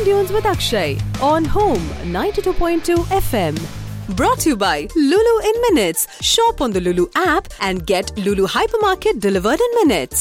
Tunes with Akshay on Home 92.2 FM. Brought to you by Lulu in Minutes. Shop on the Lulu app and get Lulu Hypermarket delivered in minutes.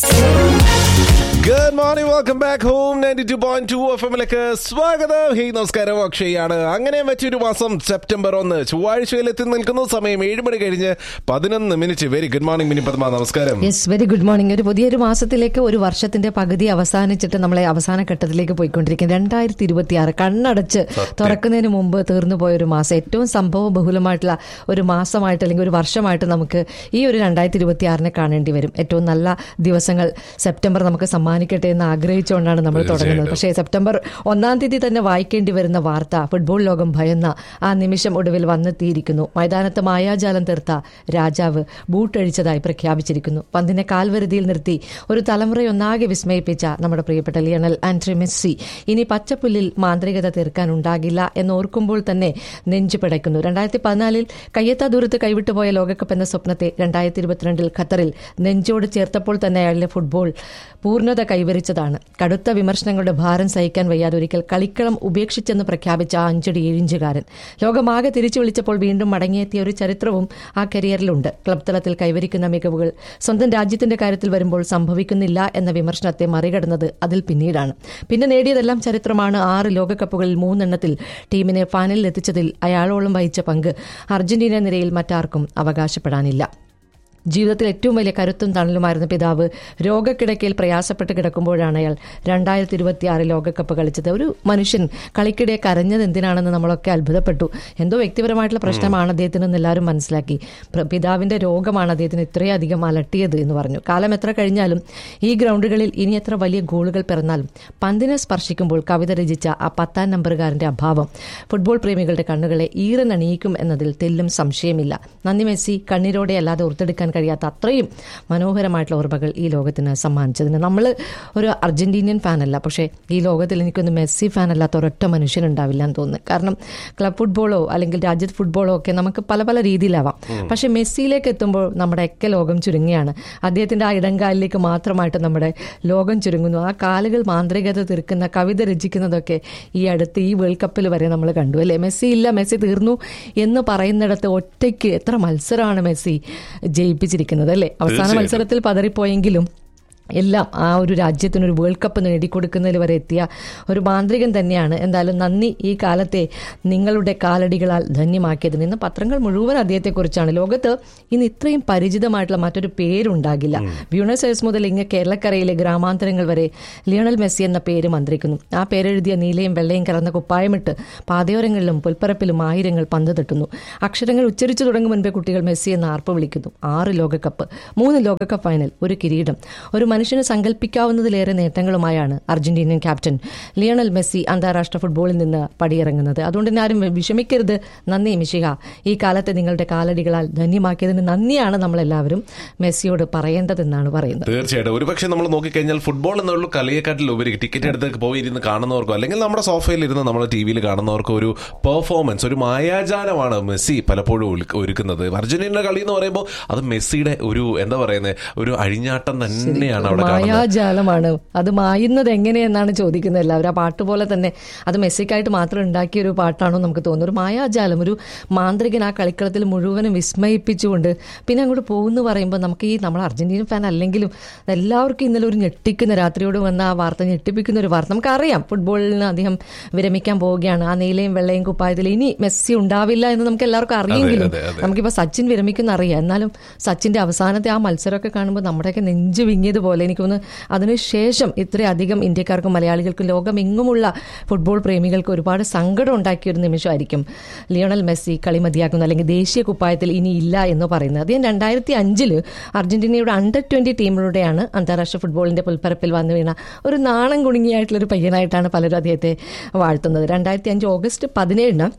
Good morning welcome back home ninety two point two F എമ്മിലേക്ക് സ്വാഗതം hey നമസ്കാരം അക്ഷയാണ് അങ്ങനെ വെച്ചൊരു മാസം September ഒന്ന് ചൊവ്വാഴ്ചയിൽ എത്തി നിൽക്കുന്ന സമയം ഏഴ് മണി കഴിഞ്ഞ് പതിനൊന്ന് minute very good morning Mini Padma നമസ്കാരം യെസ് വെരി ഗുഡ് മോർണിംഗ് ഒരു പുതിയൊരു മാസത്തിലേക്ക് ഒരു വർഷത്തിന്റെ പകുതി അവസാനിച്ചിട്ട് നമ്മളെ അവസാന ഘട്ടത്തിലേക്ക് പോയിക്കൊണ്ടിരിക്കും രണ്ടായിരത്തി ഇരുപത്തി ആറ് കണ്ണടച്ച് തുറക്കുന്നതിന് മുമ്പ് തീർന്നു പോയ ഒരു മാസം ഏറ്റവും സംഭവ ബഹുലമായിട്ടുള്ള ഒരു മാസമായിട്ട് അല്ലെങ്കിൽ ഒരു വർഷമായിട്ട് നമുക്ക് ഈ ഒരു രണ്ടായിരത്തി ഇരുപത്തി ആറിനെ കാണേണ്ടി വരും ഏറ്റവും നല്ല ദിവസങ്ങൾ സെപ്റ്റംബർ നമുക്ക് സമ്മാനിക്കട്ടെ എന്ന് ആഗ്രഹിച്ചുകൊണ്ടാണ് നമ്മൾ തുടങ്ങുന്നത് പക്ഷേ സെപ്റ്റംബർ ഒന്നാം തീയതി തന്നെ വായിക്കേണ്ടി വരുന്ന വാർത്ത ഫുട്ബോൾ ലോകം ഭയന്ന ആ നിമിഷം ഒടുവിൽ വന്നെത്തിയിരിക്കുന്നു മൈതാനത്ത് മായാജാലം തീർത്ത രാജാവ് ബൂട്ടഴിച്ചതായി പ്രഖ്യാപിച്ചിരിക്കുന്നു പന്തിനെ കാൽവരുതിയിൽ നിർത്തി ഒരു തലമുറയൊന്നാകെ വിസ്മയിപ്പിച്ച നമ്മുടെ പ്രിയപ്പെട്ട ലിയണൽ ആൻഡ്രി മെസ്സി ഇനി പച്ചപ്പുല്ലിൽ മാന്ത്രികത തീർക്കാനുണ്ടാകില്ല എന്നോർക്കുമ്പോൾ തന്നെ നെഞ്ചു പിടയ്ക്കുന്നു രണ്ടായിരത്തി പതിനാലിൽ കയ്യെത്താ ദൂരത്ത് കൈവിട്ടുപോയ ലോകകപ്പ് എന്ന സ്വപ്നത്തെ രണ്ടായിരത്തി ഇരുപത്തിരണ്ടിൽ ഖത്തറിൽ നെഞ്ചോട് ചേർത്തപ്പോൾ തന്നെ അയാളുടെ ഫുട്ബോൾ പൂർണ്ണത കൈവരിച്ചതാണ് കടുത്ത വിമർശനങ്ങളുടെ ഭാരം സഹിക്കാൻ വയ്യാതെ ഒരിക്കൽ കളിക്കളം ഉപേക്ഷിച്ചെന്ന് പ്രഖ്യാപിച്ച ആ അഞ്ചടി ഏഴിഞ്ചുകാരൻ ലോകമാകെ തിരിച്ചു വിളിച്ചപ്പോൾ വീണ്ടും മടങ്ങിയെത്തിയ ഒരു ചരിത്രവും ആ കരിയറിലുണ്ട് ക്ലബ് തലത്തിൽ കൈവരിക്കുന്ന മികവുകൾ സ്വന്തം രാജ്യത്തിന്റെ കാര്യത്തിൽ വരുമ്പോൾ സംഭവിക്കുന്നില്ല എന്ന വിമർശനത്തെ മറികടന്നത് അതിൽ പിന്നീടാണ് പിന്നെ നേടിയതെല്ലാം ചരിത്രമാണ് ആറ് ലോകകപ്പുകളിൽ മൂന്നെണ്ണത്തിൽ ടീമിനെ ഫൈനലിൽ എത്തിച്ചതിൽ അയാളോളം വഹിച്ച പങ്ക് അർജന്റീന നിരയിൽ മറ്റാർക്കും അവകാശപ്പെടാനില്ല ജീവിതത്തിൽ ഏറ്റവും വലിയ കരുത്തും തണലുമായിരുന്ന പിതാവ് രോഗക്കിടക്കയിൽ പ്രയാസപ്പെട്ട് കിടക്കുമ്പോഴാണ് അയാൾ രണ്ടായിരത്തി ഇരുപത്തി ആറ് ലോകകപ്പ് കളിച്ചത് ഒരു മനുഷ്യൻ കളിക്കിടെ കരഞ്ഞത് എന്തിനാണെന്ന് നമ്മളൊക്കെ അത്ഭുതപ്പെട്ടു എന്തോ വ്യക്തിപരമായിട്ടുള്ള പ്രശ്നമാണ് അദ്ദേഹത്തിനെന്ന് എല്ലാവരും മനസ്സിലാക്കി പ്ര- പിതാവിന്റെ രോഗമാണ് അദ്ദേഹത്തിന് ഇത്രയധികം അലട്ടിയത് എന്ന് പറഞ്ഞു കാലം എത്ര കഴിഞ്ഞാലും ഈ ഗ്രൗണ്ടുകളിൽ ഇനി എത്ര വലിയ ഗോളുകൾ പിറന്നാലും പന്തിനെ സ്പർശിക്കുമ്പോൾ കവിത രചിച്ച ആ പത്താം നമ്പറുകാരന്റെ അഭാവം ഫുട്ബോൾ പ്രേമികളുടെ കണ്ണുകളെ ഈറനണിയിക്കും എന്നതിൽ തെല്ലും സംശയമില്ല നന്ദി മെസ്സി കണ്ണീരോടെ അല്ലാതെ ഓർത്തെടുക്കാൻ കഴിയാത്ത അത്രയും മനോഹരമായിട്ടുള്ള ഓർമ്മകൾ ഈ ലോകത്തിന് സമ്മാനിച്ചതിന് നമ്മൾ ഒരു അർജന്റീനിയൻ ഫാനല്ല പക്ഷേ ഈ ലോകത്തിൽ എനിക്കൊന്ന് മെസ്സി ഫാൻ അല്ലാത്ത ഒരൊറ്റ മനുഷ്യനുണ്ടാവില്ല എന്ന് തോന്നുന്നു കാരണം ക്ലബ് ഫുട്ബോളോ അല്ലെങ്കിൽ രാജ്യത്ത് ഫുട്ബോളോ ഒക്കെ നമുക്ക് പല പല രീതിയിലാവാം പക്ഷേ മെസ്സിയിലേക്ക് എത്തുമ്പോൾ നമ്മുടെയൊക്കെ ലോകം ചുരുങ്ങിയാണ് അദ്ദേഹത്തിന്റെ ആ ഇടങ്കാലിലേക്ക് മാത്രമായിട്ട് നമ്മുടെ ലോകം ചുരുങ്ങുന്നു ആ കാലുകൾ മാന്ത്രികത തീർക്കുന്ന കവിത രചിക്കുന്നതൊക്കെ ഈ അടുത്ത് ഈ വേൾഡ് കപ്പിൽ വരെ നമ്മൾ കണ്ടു അല്ലേ മെസ്സി ഇല്ല മെസ്സി തീർന്നു എന്ന് പറയുന്നിടത്ത് ഒറ്റയ്ക്ക് എത്ര മത്സരമാണ് മെസ്സി ജയിപ്പിച്ചിരിക്കുന്നത് അല്ലേ അവസാന തീർച്ചയായിട്ടും. മത്സരത്തിൽ പതറിപ്പോയെങ്കിലും എല്ലാം ആ ഒരു രാജ്യത്തിന് ഒരു വേൾഡ് കപ്പ് നേടിക്കൊടുക്കുന്നതിൽ വരെ എത്തിയ ഒരു മാന്ത്രികൻ തന്നെയാണ് എന്തായാലും നന്ദി ഈ കാലത്തെ നിങ്ങളുടെ കാലടികളാൽ ധന്യമാക്കിയതിന് ഇന്ന് പത്രങ്ങൾ മുഴുവൻ അദ്ദേഹത്തെക്കുറിച്ചാണ് ലോകത്ത് ഇന്ന് ഇത്രയും പരിചിതമായിട്ടുള്ള മറ്റൊരു പേരുണ്ടാകില്ല ബ്യൂണസ് എയർസ് മുതൽ ഇങ്ങ് കേരളക്കരയിലെ ഗ്രാമാന്തരങ്ങൾ വരെ ലിയണൽ മെസ്സി എന്ന പേര് മന്ത്രിക്കുന്നു ആ പേരെഴുതിയ നീലയും വെള്ളയും കലർന്ന കുപ്പായമിട്ട് പാതയോരങ്ങളിലും പുൽപ്പറപ്പിലും ആയിരങ്ങൾ പന്ത് തട്ടുന്നു അക്ഷരങ്ങൾ ഉച്ചരിച്ചു തുടങ്ങും മുൻപേ കുട്ടികൾ മെസ്സി എന്ന് ആർപ്പ് വിളിക്കുന്നു ആറ് ലോകകപ്പ് മൂന്ന് ലോകകപ്പ് ഫൈനൽ ഒരു കിരീടം ഒരു മനുഷ്യന് സങ്കല്പിക്കാവുന്നതിലേറെ നേട്ടങ്ങളുമായാണ് അർജന്റീനിയൻ ക്യാപ്റ്റൻ ലിയണൽ മെസ്സി അന്താരാഷ്ട്ര ഫുട്ബോളിൽ നിന്ന് പടിയിറങ്ങുന്നത് അതുകൊണ്ട് തന്നെ ആരും വിഷമിക്കരുത് നന്ദി മിഷിക ഈ കാലത്തെ നിങ്ങളുടെ കാലടികളാൽ ധന്യമാക്കിയതിന് നന്ദിയാണ് നമ്മളെല്ലാവരും മെസ്സിയോട് പറയേണ്ടതെന്നാണ് പറയുന്നത് തീർച്ചയായിട്ടും ഒരുപക്ഷെ നമ്മൾ നോക്കിക്കഴിഞ്ഞാൽ ഫുട്ബോൾ എന്നുള്ള കളിയെക്കാട്ടിൽ ഉപരി ടിക്കറ്റ് എടുത്ത് പോയി ഇരുന്ന് കാണുന്നവർക്കോ അല്ലെങ്കിൽ നമ്മുടെ സോഫയിൽ ഇരുന്ന് നമ്മുടെ ടി വിയിൽ കാണുന്നവർക്കോ ഒരു പെർഫോമൻസ് ഒരു മായാജാലമാണ് മെസ്സി പലപ്പോഴും ഒരുക്ക- ഒരുക്കുന്നത് അർജന്റീനയുടെ കളി എന്ന് പറയുമ്പോൾ അത് മെസ്സിയുടെ ഒരു എന്താ പറയുന്നത് ഒരു അഴിഞ്ഞാട്ടം തന്നെയാണ് അവിടെ കാണുന്നത് മായാജാലമാണ് അത് മായുന്നത് എങ്ങനെയെന്നാണ് ചോദിക്കുന്നത് എല്ലാവരും ആ പാട്ട് പോലെ തന്നെ അത് മെസ്സിക്കായിട്ട് മാത്രം ഉണ്ടാക്കിയ ഒരു പാട്ടാണോ നമുക്ക് തോന്നുന്നു ഒരു മായാജാലം ഒരു മാന്ത്രികൻ ആ കളിക്കളത്തിൽ മുഴുവനും വിസ്മയിപ്പിച്ചുകൊണ്ട് പിന്നെ അങ്ങോട്ട് പോകുന്നു പറയുമ്പോൾ നമുക്ക് ഈ നമ്മൾ അർജന്റീന ഫാൻ അല്ലെങ്കിലും എല്ലാവർക്കും ഇന്നലെ ഒരു ഞെട്ടിക്കുന്ന രാത്രിയോട് വന്ന ആ വാർത്ത ഞെട്ടിപ്പിക്കുന്ന ഒരു വാർത്ത നമുക്കറിയാം ഫുട്ബോളിന് അദ്ദേഹം വിരമിക്കാൻ പോവുകയാണ് ആ നീലയും വെള്ളയും കുപ്പായത്തിൽ ഇനി മെസ്സി ഉണ്ടാവില്ല എന്ന് നമുക്ക് എല്ലാവർക്കും അറിയെങ്കിലും അതെ, അതെ. നമുക്കിപ്പോൾ സച്ചിൻ വിരമിക്കുന്ന അറിയാം എന്നാലും സച്ചിന്റെ അവസാനത്തെ ആ മത്സരമൊക്കെ കാണുമ്പോൾ നമ്മുടെയൊക്കെ നെഞ്ച് വിങ്ങിയതുപോലെ എനിക്ക് തോന്നുന്നു അതിനുശേഷം ഇത്രയധികം ഇന്ത്യക്കാർക്കും മലയാളികൾക്കും ലോകമെങ്ങുമുള്ള ഫുട്ബോൾ പ്രേമികൾക്ക് ഒരുപാട് സങ്കടം ഉണ്ടാക്കിയ ഒരു നിമിഷമായിരിക്കും ലിയോണൽ മെസ്സി കളി മതിയാക്കുന്നു അല്ലെങ്കിൽ ദേശീയ കുപ്പായത്തിൽ ഇനി ഇല്ല എന്ന് പറയുന്നത് അദ്ദേഹം രണ്ടായിരത്തി അഞ്ചില് അർജന്റീനയുടെ അണ്ടർ ട്വന്റി ടീമിലൂടെയാണ് അന്താരാഷ്ട്ര ഫുട്ബോളിന്റെ പുൽപ്പരപ്പിൽ വന്നു വീണ ഒരു നാണം കുണുങ്ങിയായിട്ടുള്ള ഒരു പയ്യനായിട്ടാണ് പലരും അദ്ദേഹത്തെ വാഴ്ത്തുന്നത് രണ്ടായിരത്തി അഞ്ച് ഓഗസ്റ്റ് പതിനേഴിന്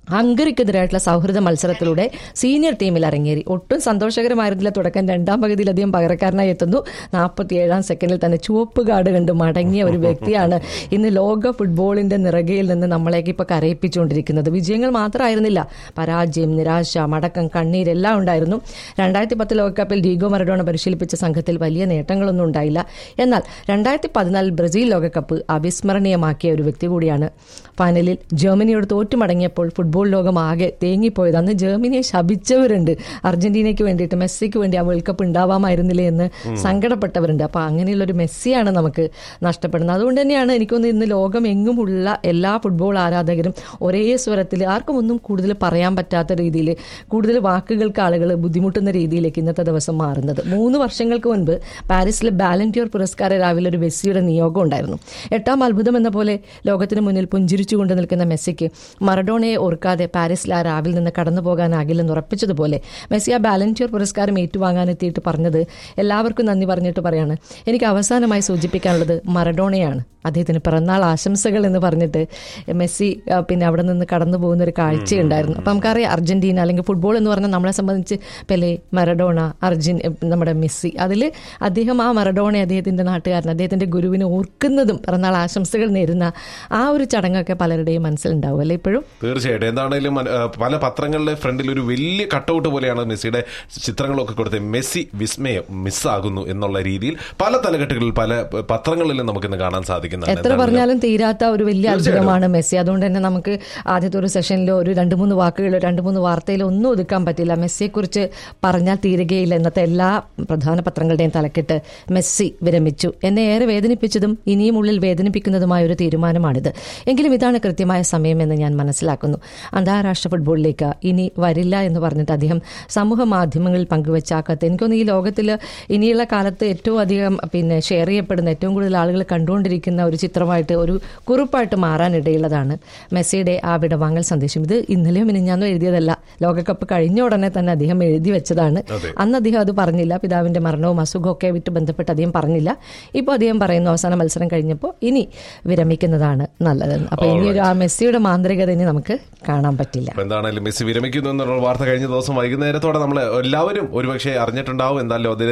ഹംഗറിക്കെതിരായിട്ടുള്ള സൗഹൃദ മത്സരത്തിലൂടെ സീനിയർ ടീമിൽ അരങ്ങേറി ഒട്ടും സന്തോഷകരമായിരുന്നില്ല തുടക്കം രണ്ടാം പകുതിയിൽ അധികം പകരക്കാരനായി എത്തുന്നു നാൽപ്പത്തിയേഴാം സെക്കൻഡിൽ തന്നെ ചുവപ്പ് കാർഡ് കണ്ട് മടങ്ങിയ ഒരു വ്യക്തിയാണ് ഇന്ന് ലോക ഫുട്ബോളിന്റെ നിറകയിൽ നിന്ന് നമ്മളേക്ക് ഇപ്പൊ കരയിപ്പിച്ചുകൊണ്ടിരിക്കുന്നത് വിജയങ്ങൾ മാത്രമായിരുന്നില്ല പരാജയം നിരാശ മടക്കം കണ്ണീരെല്ലാം ഉണ്ടായിരുന്നു രണ്ടായിരത്തി പത്ത് ലോകകപ്പിൽ ഡീഗോ മറഡോണ പരിശീലിപ്പിച്ച സംഘത്തിൽ വലിയ നേട്ടങ്ങളൊന്നും ഉണ്ടായില്ല എന്നാൽ രണ്ടായിരത്തി പതിനാലിൽ ബ്രസീൽ ലോകകപ്പ് അവിസ്മരണീയമാക്കിയ ഒരു വ്യക്തി കൂടിയാണ് ഫൈനലിൽ ജർമ്മനിയോട് തോറ്റുമടങ്ങിയപ്പോൾ ഫുട്ബോൾ ലോകം ആകെ തേങ്ങിപ്പോയത് അന്ന് ജർമ്മനിയെ ശപിച്ചവരുണ്ട് അർജന്റീനയ്ക്ക് വേണ്ടിയിട്ട് മെസ്സിക്ക് വേണ്ടി ആ വേൾഡ് കപ്പ് ഉണ്ടാവാമായിരുന്നില്ലേ എന്ന് സങ്കടപ്പെട്ടവരുണ്ട് അപ്പൊ അങ്ങനെയുള്ള ഒരു മെസ്സിയാണ് നമുക്ക് നഷ്ടപ്പെടുന്നത് അതുകൊണ്ട് തന്നെയാണ് എനിക്കൊന്ന് ഇന്ന് ലോകം എങ്ങുമുള്ള എല്ലാ ഫുട്ബോൾ ആരാധകരും ഒരേ സ്വരത്തിൽ ആർക്കും ഒന്നും കൂടുതൽ പറയാൻ പറ്റാത്ത രീതിയിൽ കൂടുതൽ വാക്കുകൾക്ക് ആളുകൾ ബുദ്ധിമുട്ടുന്ന രീതിയിലേക്ക് ഇന്നത്തെ ദിവസം മാറുന്നത് മൂന്ന് വർഷങ്ങൾക്ക് മുൻപ് പാരീസിലെ ബാലന്റിയോർ പുരസ്കാര രാവിലെ ഒരു മെസ്സിയുടെ നിയോഗം ഉണ്ടായിരുന്നു എട്ടാം അത്ഭുതം എന്ന പോലെ ലോകത്തിന് മുന്നിൽ പുഞ്ചിരിച്ചുകൊണ്ട് നിൽക്കുന്ന മെസ്സിക്ക് മറഡോണയെ ഓർക്കാതെ പാരീസിൽ ആ രാവിൽ നിന്ന് കടന്നു പോകാനാകില്ലെന്ന് ഉറപ്പിച്ചതുപോലെ മെസ്സി ആ ബാലന്റിയോർ പുരസ്കാരം ഏറ്റുവാങ്ങാനെത്തിയിട്ട് പറഞ്ഞത് എല്ലാവർക്കും നന്ദി പറഞ്ഞിട്ട് പറയാണ് എനിക്ക് അവസാനമായി സൂചിപ്പിക്കാനുള്ളത് മറഡോണയാണ് അദ്ദേഹത്തിന് പിറന്നാൾ ആശംസകൾ എന്ന് പറഞ്ഞിട്ട് മെസ്സി ആ, പിന്നെ അവിടെ നിന്ന് കടന്നു പോകുന്ന ഒരു കാഴ്ചയുണ്ടായിരുന്നു അപ്പം നമുക്കറിയാം അർജന്റീന അല്ലെങ്കിൽ ഫുട്ബോൾ എന്ന് പറഞ്ഞാൽ നമ്മളെ സംബന്ധിച്ച് പെലെ മറഡോണ അർജുൻ നമ്മുടെ മെസ്സി അതിൽ അദ്ദേഹം ആ മറഡോണ അദ്ദേഹത്തിന്റെ നാട്ടുകാരൻ അദ്ദേഹത്തിന്റെ ഗുരുവിനെ ഓർക്കുന്നതും പിറന്നാൾ ആശംസകൾ നേരുന്ന ആ ഒരു ചടങ്ങൊക്കെ പലരുടെയും മനസ്സിലുണ്ടാവും അല്ലേ ഇപ്പോഴും തീർച്ചയായിട്ടും എന്താണെങ്കിലും മന- ആ, പല പത്രങ്ങളുടെ ഫ്രണ്ടിൽ ഒരു വലിയ കട്ടൗട്ട് പോലെയാണ് മെസ്സിയുടെ ചിത്രങ്ങളൊക്കെ കൊടുത്തത് മെസ്സി വിസ്മയം മിസ്സാകുന്നു എന്നുള്ള രീതിയിൽ പല തലക്കെട്ടുകളിൽ പല പത്രങ്ങളിലും നമുക്കിന്ന് കാണാൻ സാധിക്കുന്നുണ്ട് എത്ര എന്താണെങ്കിലും പറഞ്ഞാലും തീരാത്ത ഒരു വലിയ അത്ഭുതമാണ് മെസ്സി അതുകൊണ്ട് തന്നെ നമുക്ക് ആദ്യത്തെ ഒരു സെഷനിലോ ഒരു രണ്ട് മൂന്ന് വാക്കുകളോ രണ്ട് മൂന്ന് വാർത്തയിലോ ഒന്നും ഒതുക്കാൻ പറ്റില്ല മെസ്സിയെക്കുറിച്ച് പറഞ്ഞാൽ തീരുകയില്ല ഇന്നത്തെ എല്ലാ പ്രധാന പത്രങ്ങളുടെയും തലക്കെട്ട് മെസ്സി വിരമിച്ചു എന്നെ ഏറെ വേദനിപ്പിച്ചതും ഇനിയും ഉള്ളിൽ വേദനിപ്പിക്കുന്നതുമായ ഒരു തീരുമാനമാണിത് എങ്കിലും ഇതാണ് കൃത്യമായ സമയമെന്ന് ഞാൻ മനസ്സിലാക്കുന്നു അന്താരാഷ്ട്ര ഫുട്ബോളിലേക്ക് ഇനി വരില്ല എന്ന് പറഞ്ഞിട്ട് അദ്ദേഹം സമൂഹ മാധ്യമങ്ങളിൽ പങ്കുവച്ച ആ കത്ത് എനിക്കൊന്ന് ഈ ലോകത്തിൽ ഇനിയുള്ള കാലത്ത് ഏറ്റവും അധികം പിന്നെ ഷെയർ ചെയ്യപ്പെടുന്ന ഏറ്റവും കൂടുതൽ ആളുകൾ കണ്ടുകൊണ്ടിരിക്കുന്ന ഒരു ചിത്രമായിട്ട് ഒരു കുറിപ്പായിട്ട് മാറാനിടയുള്ളതാണ് മെസ്സിയുടെ ആ വിടവാങ്ങൽ സന്ദേശം ഇത് ഇന്നലെയോ മിനിഞ്ഞാന്നോ എഴുതിയതല്ല ലോകകപ്പ് കഴിഞ്ഞ ഉടനെ തന്നെ അദ്ദേഹം എഴുതി വെച്ചതാണ് അന്ന് അദ്ദേഹം അത് പറഞ്ഞില്ല പിതാവിന്റെ മരണവും അസുഖവും ഒക്കെ വിട്ട് ബന്ധപ്പെട്ട് അദ്ദേഹം പറഞ്ഞില്ല ഇപ്പോൾ അദ്ദേഹം പറയുന്നു അവസാന മത്സരം കഴിഞ്ഞപ്പോൾ ഇനി വിരമിക്കുന്നതാണ് നല്ലതെന്ന് അപ്പൊ ഇനി ഒരു ആ മെസ്സിയുടെ മാന്ത്രികത ഇനി നമുക്ക് കാണാൻ പറ്റില്ല അപ്പൊ എന്താണെങ്കിലും മെസ്സി വിരമിക്കുന്നു എന്നുള്ള വാർത്ത കഴിഞ്ഞ ദിവസം വൈകുന്നേരത്തോടെ നമ്മൾ എല്ലാവരും ഒരുപക്ഷെ അറിഞ്ഞിട്ടുണ്ടാവും എന്തായാലും അത്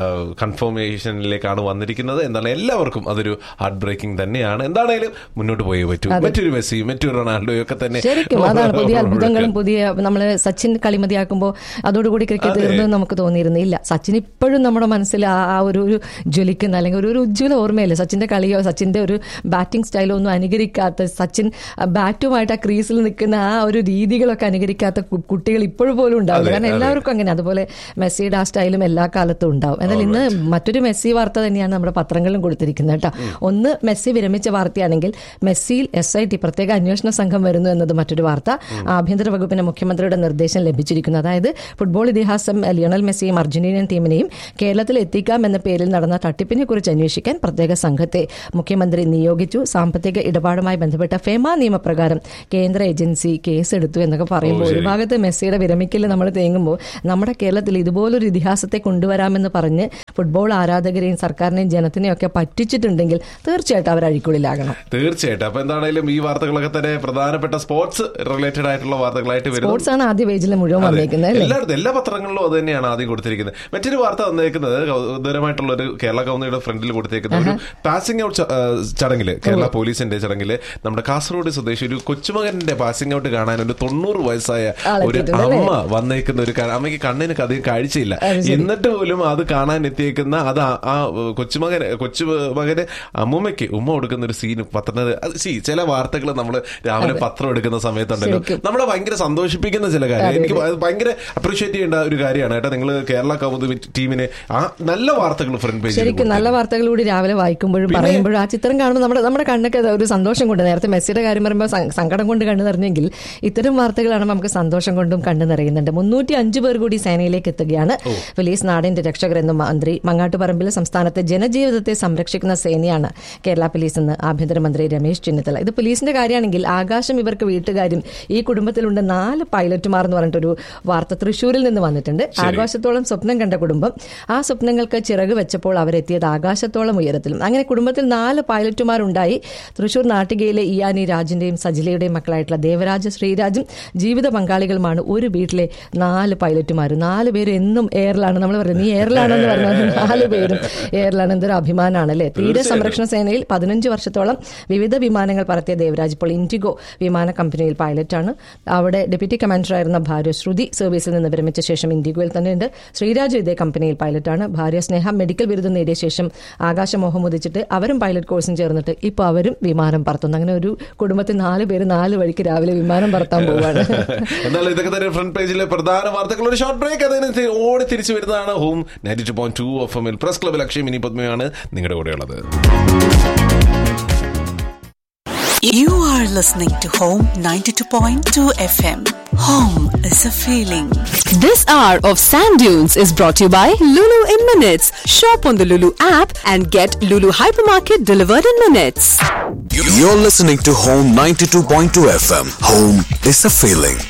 കൺഫർമേഷനിലേക്കാണ് വന്നിരിക്കുന്നത് എന്താണ് എല്ലാവർക്കും അതൊരു ഹാർട്ട് ബ്രേക്കിംഗ് തന്നെയാണ് എന്താണേലും മുന്നോട്ട് പോയേ പറ്റൂ മറ്റൊരു മെസ്സി മറ്റൊരു റൊണാൾഡോയും ഒക്കെ തന്നെ ശരിക്കും അതാണ് പുതിയ അത്ഭുതങ്ങളും പുതിയ നമ്മൾ സച്ചിൻ കളിമതിയാക്കുമ്പോൾ അതോടുകൂടി ക്രിക്കറ്റ് തീർന്നു എന്ന് നമുക്ക് തോന്നിയിരുന്നില്ല സച്ചിൻ ഇപ്പോഴും നമ്മുടെ മനസ്സിൽ ആ ആ ഒരു ഒരു ജ്വലിക്കുന്ന അല്ലെങ്കിൽ ഒരു ഒരു ഉജ്ജ്വല ഓർമ്മയില്ല സച്ചിന്റെ കളിയോ സച്ചിന്റെ ഒരു ബാറ്റിംഗ് സ്റ്റൈലോ ഒന്നും അനുകരിക്കാത്ത സച്ചിൻ ബാറ്റുമായിട്ട് ആ ക്രീസിൽ നിൽക്കുന്ന ആ ഒരു രീതികളൊക്കെ അനുകരിക്കാത്ത കു- കുട്ടികൾ ഇപ്പോഴും പോലും ഉണ്ടാവില്ല അതെ, കാരണം അതെ. എല്ലാവർക്കും അങ്ങനെ അതുപോലെ മെസ്സിയുടെ ആ സ്റ്റൈലും എല്ലാ കാലത്തും ഉണ്ടാവും എന്നാൽ ഇന്ന് മറ്റൊരു മെസ്സി വാർത്ത തന്നെയാണ് നമ്മുടെ പത്രങ്ങളിലും കൊടുത്തിരിക്കുന്നത് കേട്ടോ ഒന്ന് മെസ്സി വിരമിച്ച വാർത്തയാണെങ്കിൽ മെസ്സിയിൽ എസ് ഐ ടി പ്രത്യേക അന്വേഷണ സംഘം വരുന്നു എന്നത് മറ്റൊരു വാർത്ത ആഭ്യന്തര വകുപ്പിന് മുഖ്യമന്ത്രിയുടെ നിർദ്ദേശം ലഭിച്ചിരിക്കുന്നു അതായത് ഫുട്ബോൾ ഇതിഹാസം ലിയണൽ മെസ്സിയും അർജന്റീനിയൻ ടീമിനെയും കേരളത്തിൽ എത്തിക്കാം എന്ന പേരിൽ നടന്ന തട്ടിപ്പിനെ കുറിച്ച് അന്വേഷിക്കാൻ പ്രത്യേക സംഘത്തെ മുഖ്യമന്ത്രി നിയോഗിച്ചു സാമ്പത്തിക ഇടപാടുമായി ബന്ധപ്പെട്ട ഫെമ നിയമപ്രകാരം കേന്ദ്ര ഏജൻസി കേസെടുത്തു എന്നൊക്കെ പറയുമ്പോൾ ഒരു ഭാഗത്ത് മെസ്സിയുടെ വിരമിക്കൽ നമ്മൾ തേങ്ങുമ്പോൾ നമ്മുടെ കേരളത്തിൽ ഇതുപോലൊരു ഇതിഹാസത്തെ കൊണ്ടുവരാമെന്ന് പറഞ്ഞ് ഫുട്ബോൾ ആരാധകരെയും സർക്കാരിനെയും ജനത്തിനെയും ഒക്കെ പറ്റിച്ചിട്ടുണ്ടെങ്കിൽ തീർച്ചയായിട്ടും അവർ അഴിക്കുള്ളിലാകണം തീർച്ചയായിട്ടും അപ്പൊ എന്താണേലും ഈ വാർത്തകളൊക്കെ തന്നെ പ്രധാനപ്പെട്ട സ്പോർട്സ് റിലേറ്റഡ് ആയിട്ടുള്ള വാർത്തകളായിട്ട് വരുന്നു സ്പോർട്സ് ആണ് ആദ്യ പേജിൽ മുഴുവൻ അതെ. വന്നേക്കുന്നത് അല്ലേ എല്ലായിടത്തും എല്ലാ പത്രങ്ങളിലും അത് തന്നെയാണ് ആദ്യം കൊടുത്തിരിക്കുന്നത് മറ്റൊരു വാർത്ത വന്നേക്കുന്നത് കൗതുകരമായിട്ടുള്ള ഒരു കേരള കൗമുദിയുടെ ഫ്രണ്ടിൽ കൊടുത്തേക്കുന്ന ഒരു പാസിംഗ് ഔട്ട് ചടങ്ങില് കേരള പോലീസിന്റെ ചടങ്ങില് നമ്മുടെ കാസർഗോഡ് സ്വദേശി ഒരു കൊച്ചുമകന്റെ പാസിംഗ് ഔട്ട് കാണാൻ ഒരു തൊണ്ണൂറ് വയസ്സായ ഒരു ആളെത്തിയിട്ടുണ്ട് അമ്മ വന്നേക്കുന്ന ഒരു കാ- അമ്മയ്ക്ക് കണ്ണിന് അധികം കാഴ്ചയില്ല എന്നിട്ട് പോലും അത് കാണാൻ എത്തിയേക്കുന്ന അത് ആ- ആ കൊച്ചുമകന് കൊച്ചുമകന് അമ്മൂമ്മയ്ക്ക് ഉമ്മ കൊടുക്കുന്ന ഒരു സീൻ പത്രത്തിൽ അത് സി ചില വാർത്തകൾ നമ്മൾ രാവിലെ പത്രം എടുക്കുന്ന സമയത്തുണ്ടല്ലോ ശരിക്കും. നമ്മളെ ഭയങ്കര സന്തോഷിപ്പിക്കുന്ന ചില കാര്യം എനിക്ക് അത് ഭയങ്കര അപ്രീഷിയേറ്റ് ചെയ്യേണ്ട ഒരു കാര്യമാണ് കേട്ടോ നിങ്ങൾ കേരള കൗമുദി ടീമിന് ആ നല്ല വാർത്തകൾ ഫ്രണ്ട് പേജിൽ ശരിക്കും നല്ല വാർത്തകൾ കൂടി രാവിലെ വായിക്കുമ്പോഴും പറയുമ്പോഴും ആ ചിത്രം കാണുമ്പോൾ നമ്മുടെ നമ്മുടെ കണ്ണൊക്കെ ഒരു സന്തോഷം കൊണ്ട് നേരത്തെ മെസ്സിയുടെ കാര്യം പറയുമ്പോൾ സ- സങ്കടം കൊണ്ട് കണ്ണു നിറഞ്ഞെങ്കിൽ ഇത്തരം വാർത്തകളാണ് നമുക്ക് സന്തോഷം കൊണ്ടും കണ്ണു നിറയുന്നുണ്ട് മുന്നൂറ്റി അഞ്ച് പേർ കൂടി സേനയിലേക്ക് എത്തുകയാണ് പോലീസ് നാടിന്റെ രക്ഷകരെന്ന് മന്ത്രി മങ്ങാട്ടുപറമ്പിൽ സംസ്ഥാനത്തെ ജനജീവിതത്തെ സംരക്ഷിക്കുന്ന സേനയാണ് കേരള പോലീസ് എന്ന് ആഭ്യന്തരമന്ത്രി രമേശ് ചെന്നിത്തല ഇത് പോലീസിന്റെ കാര്യമാണെങ്കിൽ ആകാശം ഇവർക്ക് വീട്ടുകാരും ഈ കുടുംബത്തിലുണ്ട് നാല് പൈലറ്റുമാർ എന്ന് പറഞ്ഞിട്ടൊരു വാർത്ത തൃശ്ശൂരിൽ നിന്ന് വന്നിട്ടുണ്ട് ആകാശത്തോളം സ്വപ്നം കണ്ട കുടുംബം ആ സ്വപ്നങ്ങൾക്ക് ചിറക് വെച്ചപ്പോൾ അവരെത്തിയത് ആകാശത്തോളം ഉയരത്തിലും അങ്ങനെ കുടുംബത്തിൽ നാല് പൈലറ്റുമാരുണ്ടായി തൃശൂർ നാട്ടികയിലെ ഇയാനി രാജിന്റെയും സജിലയുടെയും മക്കളായിട്ടുള്ള ദേവരാജ് രാജ് ശ്രീരാജും ജീവിത പങ്കാളികളുമാണ് ഒരു വീട്ടിലെ നാല് പൈലറ്റുമാർ നാല് പേര് എന്നും എയറിലാണ് നമ്മൾ പറയുന്നത് നീ എയറിലാണെന്ന് പറഞ്ഞാൽ നാല് പേരും എയറിലാണ് എന്തൊരു അഭിമാനമാണ് അല്ലേ തീര സംരക്ഷണ സേനയിൽ പതിനഞ്ച് വർഷത്തോളം വിവിധ വിമാനങ്ങൾ പറത്തിയ ദേവരാജ് ഇപ്പോൾ ഇൻഡിഗോ വിമാന കമ്പനിയിൽ പൈലറ്റാണ് അവിടെ ഡെപ്യൂട്ടി കമാൻഡറായിരുന്ന ഭാര്യ ശ്രുതി സർവീസിൽ നിന്ന് വിരമിച്ച ശേഷം ഇൻഡിഗോയിൽ തന്നെയുണ്ട് ശ്രീരാജു ഇതേ കമ്പനിയിൽ പൈലറ്റാണ് ഭാര്യ സ്നേഹ മെഡിക്കൽ ബിരുദം നേടിയ ശേഷം ആകാശമോഹം ഉദിച്ചിട്ട് അവരും പൈലറ്റ് കോഴ്സും ചേർന്നിട്ട് ഇപ്പോൾ അവരും വിമാനം പറത്തുന്നു അങ്ങനെ ഒരു കുടുംബത്തിൽ നാല് പേര് നാല് വഴിക്ക് രാവിലെ വിമാനം പറത്താൻ പോവാണ് എന്നാലും ഇതൊക്കെ തന്നെ ഫ്രണ്ട് പേജിലെ പ്രധാന വാർത്തകൾ ഒരു ഷോർട്ട് ബ്രേക്ക് അതിന് തി- ഓടി തിരിച്ചു വരുന്നതാണ് home ninety two point two F എമ്മിൽ പ്രസ് ക്ലബിൽ അക്ഷയ് മിനി പത്മയാണ് നിങ്ങളുടെ കൂടെയുള്ളത് You are listening to Home 92.2 FM. Home is a feeling. This hour of Sand Dunes is brought to you by Lulu in Minutes. Shop on the Lulu app and get Lulu Hypermarket delivered in minutes. You're listening to Home 92.2 FM. Home is a feeling.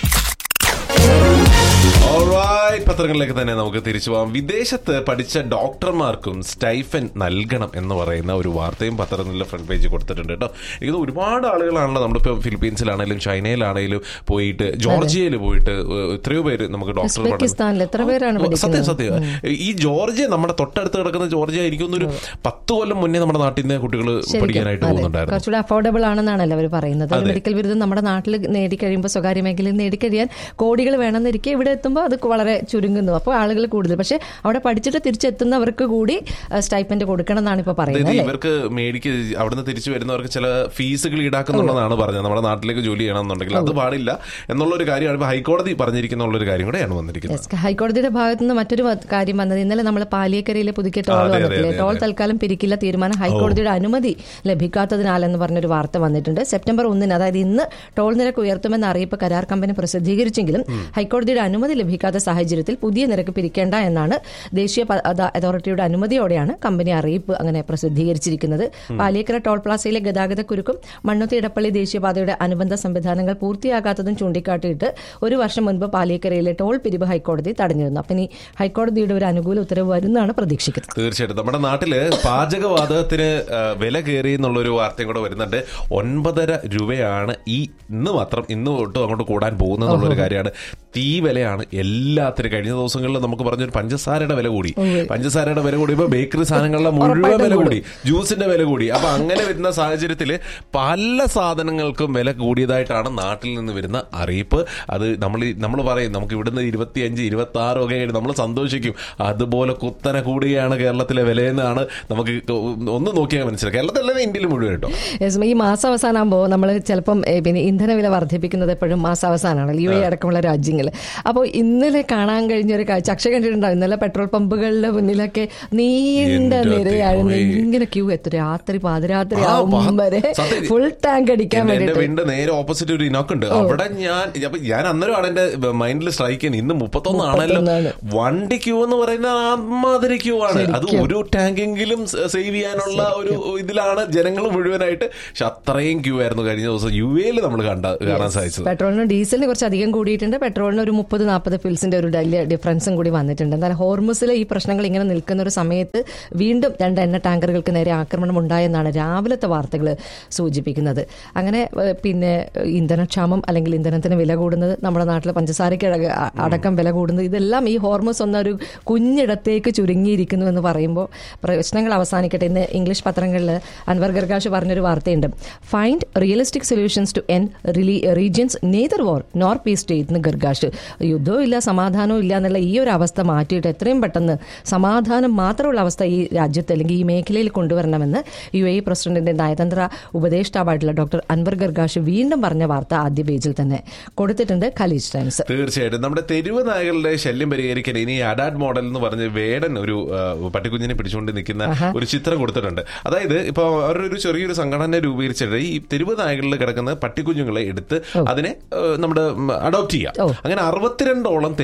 Alright, പത്രങ്ങളിലേക്ക് തന്നെ നമുക്ക് തിരിച്ചു പോകാം വിദേശത്ത് പഠിച്ച ഡോക്ടർമാർക്കും stipend നൽകണം എന്ന് പറയുന്ന ഒരു വാർത്തയും പത്രത്തിലെ ഫ്രണ്ട് പേജ് കൊടുത്തിട്ടുണ്ട് കേട്ടോ ഇത് ഒരുപാട് ആളുകളാണല്ലോ നമ്മളിപ്പോ ഫിലിപ്പീൻസിലാണെങ്കിലും ചൈനയിലാണെങ്കിലും പോയിട്ട് ജോർജിയയിൽ പോയിട്ട് ഏഹ്, എത്രയോ പേര് നമുക്ക് ഡോക്ടർ ഉസ്ബെക്കിസ്ഥാനിൽ എത്ര പേരാണ് സത്യം പഠിക്കുന്നത്? സത്യം ഈ ജോർജിയ നമ്മുടെ തൊട്ടടുത്ത് കിടക്കുന്ന ജോർജിയ എനിക്കൊന്നൊരു പത്ത് കൊല്ലം മുന്നേ നമ്മുടെ നാട്ടിൽ നിന്ന് കുട്ടികൾ ശരിക്കും. പഠിക്കാനായിട്ട് അതെ. പോകുന്നുണ്ടായിരുന്നു കുറച്ചുകൂടെ അഫോർഡബിൾ ആണെന്നാണല്ലോ അവർ പറയുന്നത് അതെ. മെഡിക്കൽ ബിരുദം നമ്മുടെ നാട്ടിൽ നേടിക്കഴിയുമ്പോൾ സ്വകാര്യ മേഖലയിൽ നേടിക്കഴിയാൻ കോടികൾ വേണമെന്നിരിക്കെ ഇവിടെ എത്തുമ്പോൾ അത് വളരെ ചുരുങ്ങുന്നു അപ്പോൾ ആളുകൾ കൂടുതൽ പക്ഷേ അവിടെ പഠിച്ചിട്ട് തിരിച്ചെത്തുന്നവർക്ക് കൂടി സ്റ്റൈപ്പൻഡ് കൊടുക്കണം എന്നാണ് ഇപ്പോൾ പറയുന്നത് അതായത് അല്ലേ ഇവർക്ക് മേടിക്ക് അവിടുന്ന് തിരിച്ചു വരുന്നവർക്ക് ചില ഫീസുകൾ ഈടാക്കുന്നുണ്ടെന്നാണ് പറഞ്ഞത് നമ്മുടെ നാട്ടിലേക്ക് ജോലി ചെയ്യണമെന്നുണ്ടെങ്കിൽ അത് പാടില്ല എന്നുള്ളൊരു കാര്യമാണ് ഇപ്പൊ ഹൈക്കോടതി പറഞ്ഞിരിക്കുന്ന ഒരു കാര്യം കൂടെയാണ് വന്നിരിക്കുന്നത് യെസ്. ഹൈക്കോടതിയുടെ ഭാഗത്ത് നിന്ന് മറ്റൊരു വ- കാര്യം വന്നത് ഇന്നലെ നമ്മൾ പാലിയക്കരയിലെ പുതുക്കിയ ആ, ടോൾ അതെ, അതെ, വന്നിട്ടില്ലേ അതെ, ടോൾ അതെ. തൽക്കാലം പിരിക്കില്ല തീരുമാനം ഹൈക്കോടതിയുടെ അനുമതി ലഭിക്കാത്തതിനാലെന്ന് പറഞ്ഞൊരു വാർത്ത വന്നിട്ടുണ്ട് സെപ്റ്റംബർ ഒന്നിന് അതായത് ഇന്ന് ടോൾ നിരക്ക് ഉയർത്തുമെന്ന അറിയിപ്പ് കരാർ കമ്പനി പ്രസിദ്ധീകരിച്ചെങ്കിലും ഹൈക്കോടതിയുടെ അനുമതി ലഭിക്കാത്ത സാഹചര്യത്തിൽ പുതിയ നിരക്ക് പിരിക്കേണ്ട എന്നാണ് ദേശീയ പ- അത- അതോറിറ്റിയുടെ അനുമതിയോടെയാണ് കമ്പനി അറിയിപ്പ് അങ്ങനെ പ്രസിദ്ധീകരിച്ചിരിക്കുന്നത് പാലിയക്കര ടോൾ പ്ലാസയിലെ ഗതാഗത കുരുക്കും മണ്ണുത്തി ഇടപ്പള്ളി ദേശീയപാതയുടെ അനുബന്ധ സംവിധാനങ്ങൾ പൂർത്തിയാകാത്തതും ചൂണ്ടിക്കാട്ടിയിട്ട് ഒരു വർഷം മുൻപ് പാലിയക്കരയിലെ ടോൾ പിരിവ് ഹൈക്കോടതി തടഞ്ഞിരുന്നു അപ്പം ഇനി ഹൈക്കോടതിയുടെ ഒരു അനുകൂല ഉത്തരവ് വരുന്നതാണ് പ്രതീക്ഷിക്കുന്നത് തീർച്ചയായിട്ടും നമ്മുടെ നാട്ടില് പാചകവാതകത്തിന് ആ, വില കയറി എന്നുള്ളൊരു വാർത്തയും കൂടെ വരുന്നുണ്ട് ഒൻപതര രൂപയാണ് ഈ ഇന്ന് മാത്രം ഇന്ന് തൊട്ട് അങ്ങോട്ട് കൂടാൻ പോകുന്നത് എന്നുള്ളൊരു കാര്യമാണ് തീ വിലയാണ് എല്ലാത്തിനും കഴിഞ്ഞ ദിവസങ്ങളിൽ നമുക്ക് പറഞ്ഞൊരു പഞ്ചസാരയുടെ വില കൂടി പഞ്ചസാരയുടെ വില കൂടി ഇപ്പൊ ബേക്കറി സാധനങ്ങളുടെ മുഴുവൻ വില കൂടി ജ്യൂസിന്റെ വില കൂടി അപ്പൊ അങ്ങനെ വരുന്ന സാഹചര്യത്തിൽ പല സാധനങ്ങൾക്കും വില കൂടിയതായിട്ടാണ് നാട്ടിൽ നിന്ന് വരുന്ന അറിയിപ്പ് അത് നമ്മൾ നമ്മൾ പറയും നമുക്ക് ഇവിടുന്ന് ഇരുപത്തിയഞ്ച് ഇരുപത്തി ആറ് ഒക്കെ ആയിട്ട് നമ്മൾ സന്തോഷിക്കും അതുപോലെ കുത്തനെ കൂടുകയാണ് കേരളത്തിലെ വിലയെന്നാണ് നമുക്ക് ഒന്ന് നോക്കിയാൽ മനസ്സിലാക്കാം കേരളത്തിലല്ല ഇന്ത്യയിൽ മുഴുവൻ കേട്ടോ യെസ്, ഈ മാസാവസാനാകുമ്പോൾ നമ്മൾ ചിലപ്പം ഏ, പിന്നെ ഇന്ധന വില വർദ്ധിപ്പിക്കുന്നത് എപ്പോഴും മാസാവസാനമാണ് യു എ അടക്കമുള്ള രാജ്യങ്ങൾ അപ്പോൾ ഇന്നലെ കാണാൻ കഴിഞ്ഞ ഒരു കാഴ്ച അക്ഷയ കണ്ടിട്ടുണ്ടാവും ഇന്നലെ പെട്രോൾ പമ്പുകളുടെ മുന്നിലൊക്കെ നീണ്ട എൻ്റെ നിരയായിരുന്നു ദൈവമേ. ഇങ്ങനെ ക്യൂ എത്തും രാത്രി പാതിരാത്രി ആ, ആവും പാ- വരെ സത്യം. ഫുൾ ടാങ്ക് അടിക്കാൻ എന്റെ- എന്റെ വേണ്ടിയിട്ട് വീടിന്റെ നേരെ ഓപ്പോസിറ്റ് ഒരു ഇനോക്ക് ഉണ്ട് അവിടെ ഞാൻ അപ്പൊ ഞാൻ അന്നേരമാണ് എന്റെ മൈൻഡിൽ സ്ട്രൈക്ക് ചെയ്യുന്നത് ഇന്ന് മുപ്പത്തൊന്നാണല്ലോ മുപ്പത്തൊന്നാണ്. വണ്ടി ക്യൂ എന്ന് പറയുന്ന ആമാതിരി ക്യൂ ആണ് അത് ശരിക്കും. ഒരു ടാങ്കെങ്കിലും സേവ് ചെയ്യാനുള്ള ഒരു ഇതിലാണ് ജനങ്ങൾ മുഴുവനായിട്ട് പക്ഷെ അത്രയും ക്യൂ ആയിരുന്നു കഴിഞ്ഞ ദിവസം യു എയിൽ നമ്മൾ കണ്ട കാണാൻ സാധിച്ചത് പെട്രോളിന് ഡീസലിന് കുറച്ച് അധികം കൂടിയിട്ടുണ്ട് പെട്രോളിന് ഒരു മുപ്പത് നാൽപ്പത് ഫിൽസിന്റെ ഒരു വലിയ ഡിഫറൻസും കൂടി വന്നിട്ടുണ്ട് എന്നാൽ ഹോർമുസിലെ ഈ പ്രശ്നങ്ങൾ ഇങ്ങനെ നിൽക്കുന്ന ഒരു സമയത്ത് വീണ്ടും രണ്ട് എണ്ണ ടാങ്കറുകൾക്ക് നേരെ ആക്രമണം ഉണ്ടായെന്നാണ് രാവിലത്തെ വാർത്തകൾ സൂചിപ്പിക്കുന്നത് അങ്ങനെ ഏഹ്, പിന്നെ ഏഹ്, ഇന്ധനക്ഷാമം അല്ലെങ്കിൽ ഇന്ധനത്തിന് വില കൂടുന്നത് നമ്മുടെ നാട്ടിൽ പഞ്ചസാരയ്ക്ക് അടക- അ- അടക്കം വില കൂടുന്നത് ഇതെല്ലാം ഈ ഹോർമോസ് ഒന്നൊരു കുഞ്ഞിടത്തേക്ക് ചുരുങ്ങിയിരിക്കുന്നു എന്ന് പറയുമ്പോൾ പ്രശ്നങ്ങൾ അവസാനിക്കട്ടെ ഇന്ന് ഇംഗ്ലീഷ് പത്രങ്ങളിൽ അൻവർ ഗർഗാഷ് പറഞ്ഞൊരു വാർത്തയുണ്ട് find realistic solutions to end regions neither war nor peace state എന്ന് ഗർഗാഷ് യുദ്ധവും ഇല്ല സമാധാനവും ഇല്ല എന്നുള്ള ഈ ഒരു അവസ്ഥ മാറ്റിയിട്ട് എത്രയും പെട്ടെന്ന് സമാധാനം മാത്രമുള്ള അവസ്ഥ ഈ രാജ്യത്ത് അല്ലെങ്കിൽ ഈ മേഖലയിൽ കൊണ്ടുവരണമെന്ന് യു എ പ്രസിഡന്റിന്റെ നയതന്ത്ര ഉപദേഷ്ടാവായിട്ടുള്ള ഡോക്ടർ അൻവർ ഗർഗാഷ് വീണ്ടും പറഞ്ഞ വാർത്ത ആദ്യ പേജിൽ തന്നെ കൊടുത്തിട്ടുണ്ട് ഖലീജ് ടൈംസ് തീർച്ചയായിട്ടും നമ്മുടെ തെരുവ് നായകളുടെ ശല്യം പരിഹരിക്കാൻ ഇനി അഡാഡ് മോഡൽ എന്ന് പറഞ്ഞ് വേടൻ ഒരു ആ, പട്ടിക്കുഞ്ഞിനെ പിടിച്ചുകൊണ്ട് നിൽക്കുന്ന ഒരു ചിത്രം കൊടുത്തിട്ടുണ്ട് അതായത് ഇപ്പൊ അവരുടെ ഒരു ചെറിയൊരു സംഘടന രൂപീകരിച്ചിട്ട് ഈ തെരുവ് നായകളിൽ കിടക്കുന്ന പട്ടിക്കുഞ്ഞുങ്ങളെ എടുത്ത് അതിനെ ആ, നമ്മുടെ അഡോപ്റ്റ് ചെയ്യാം അങ്ങനെ അറുപത്തിരണ്ടോളം തെരുവ് നായകൾ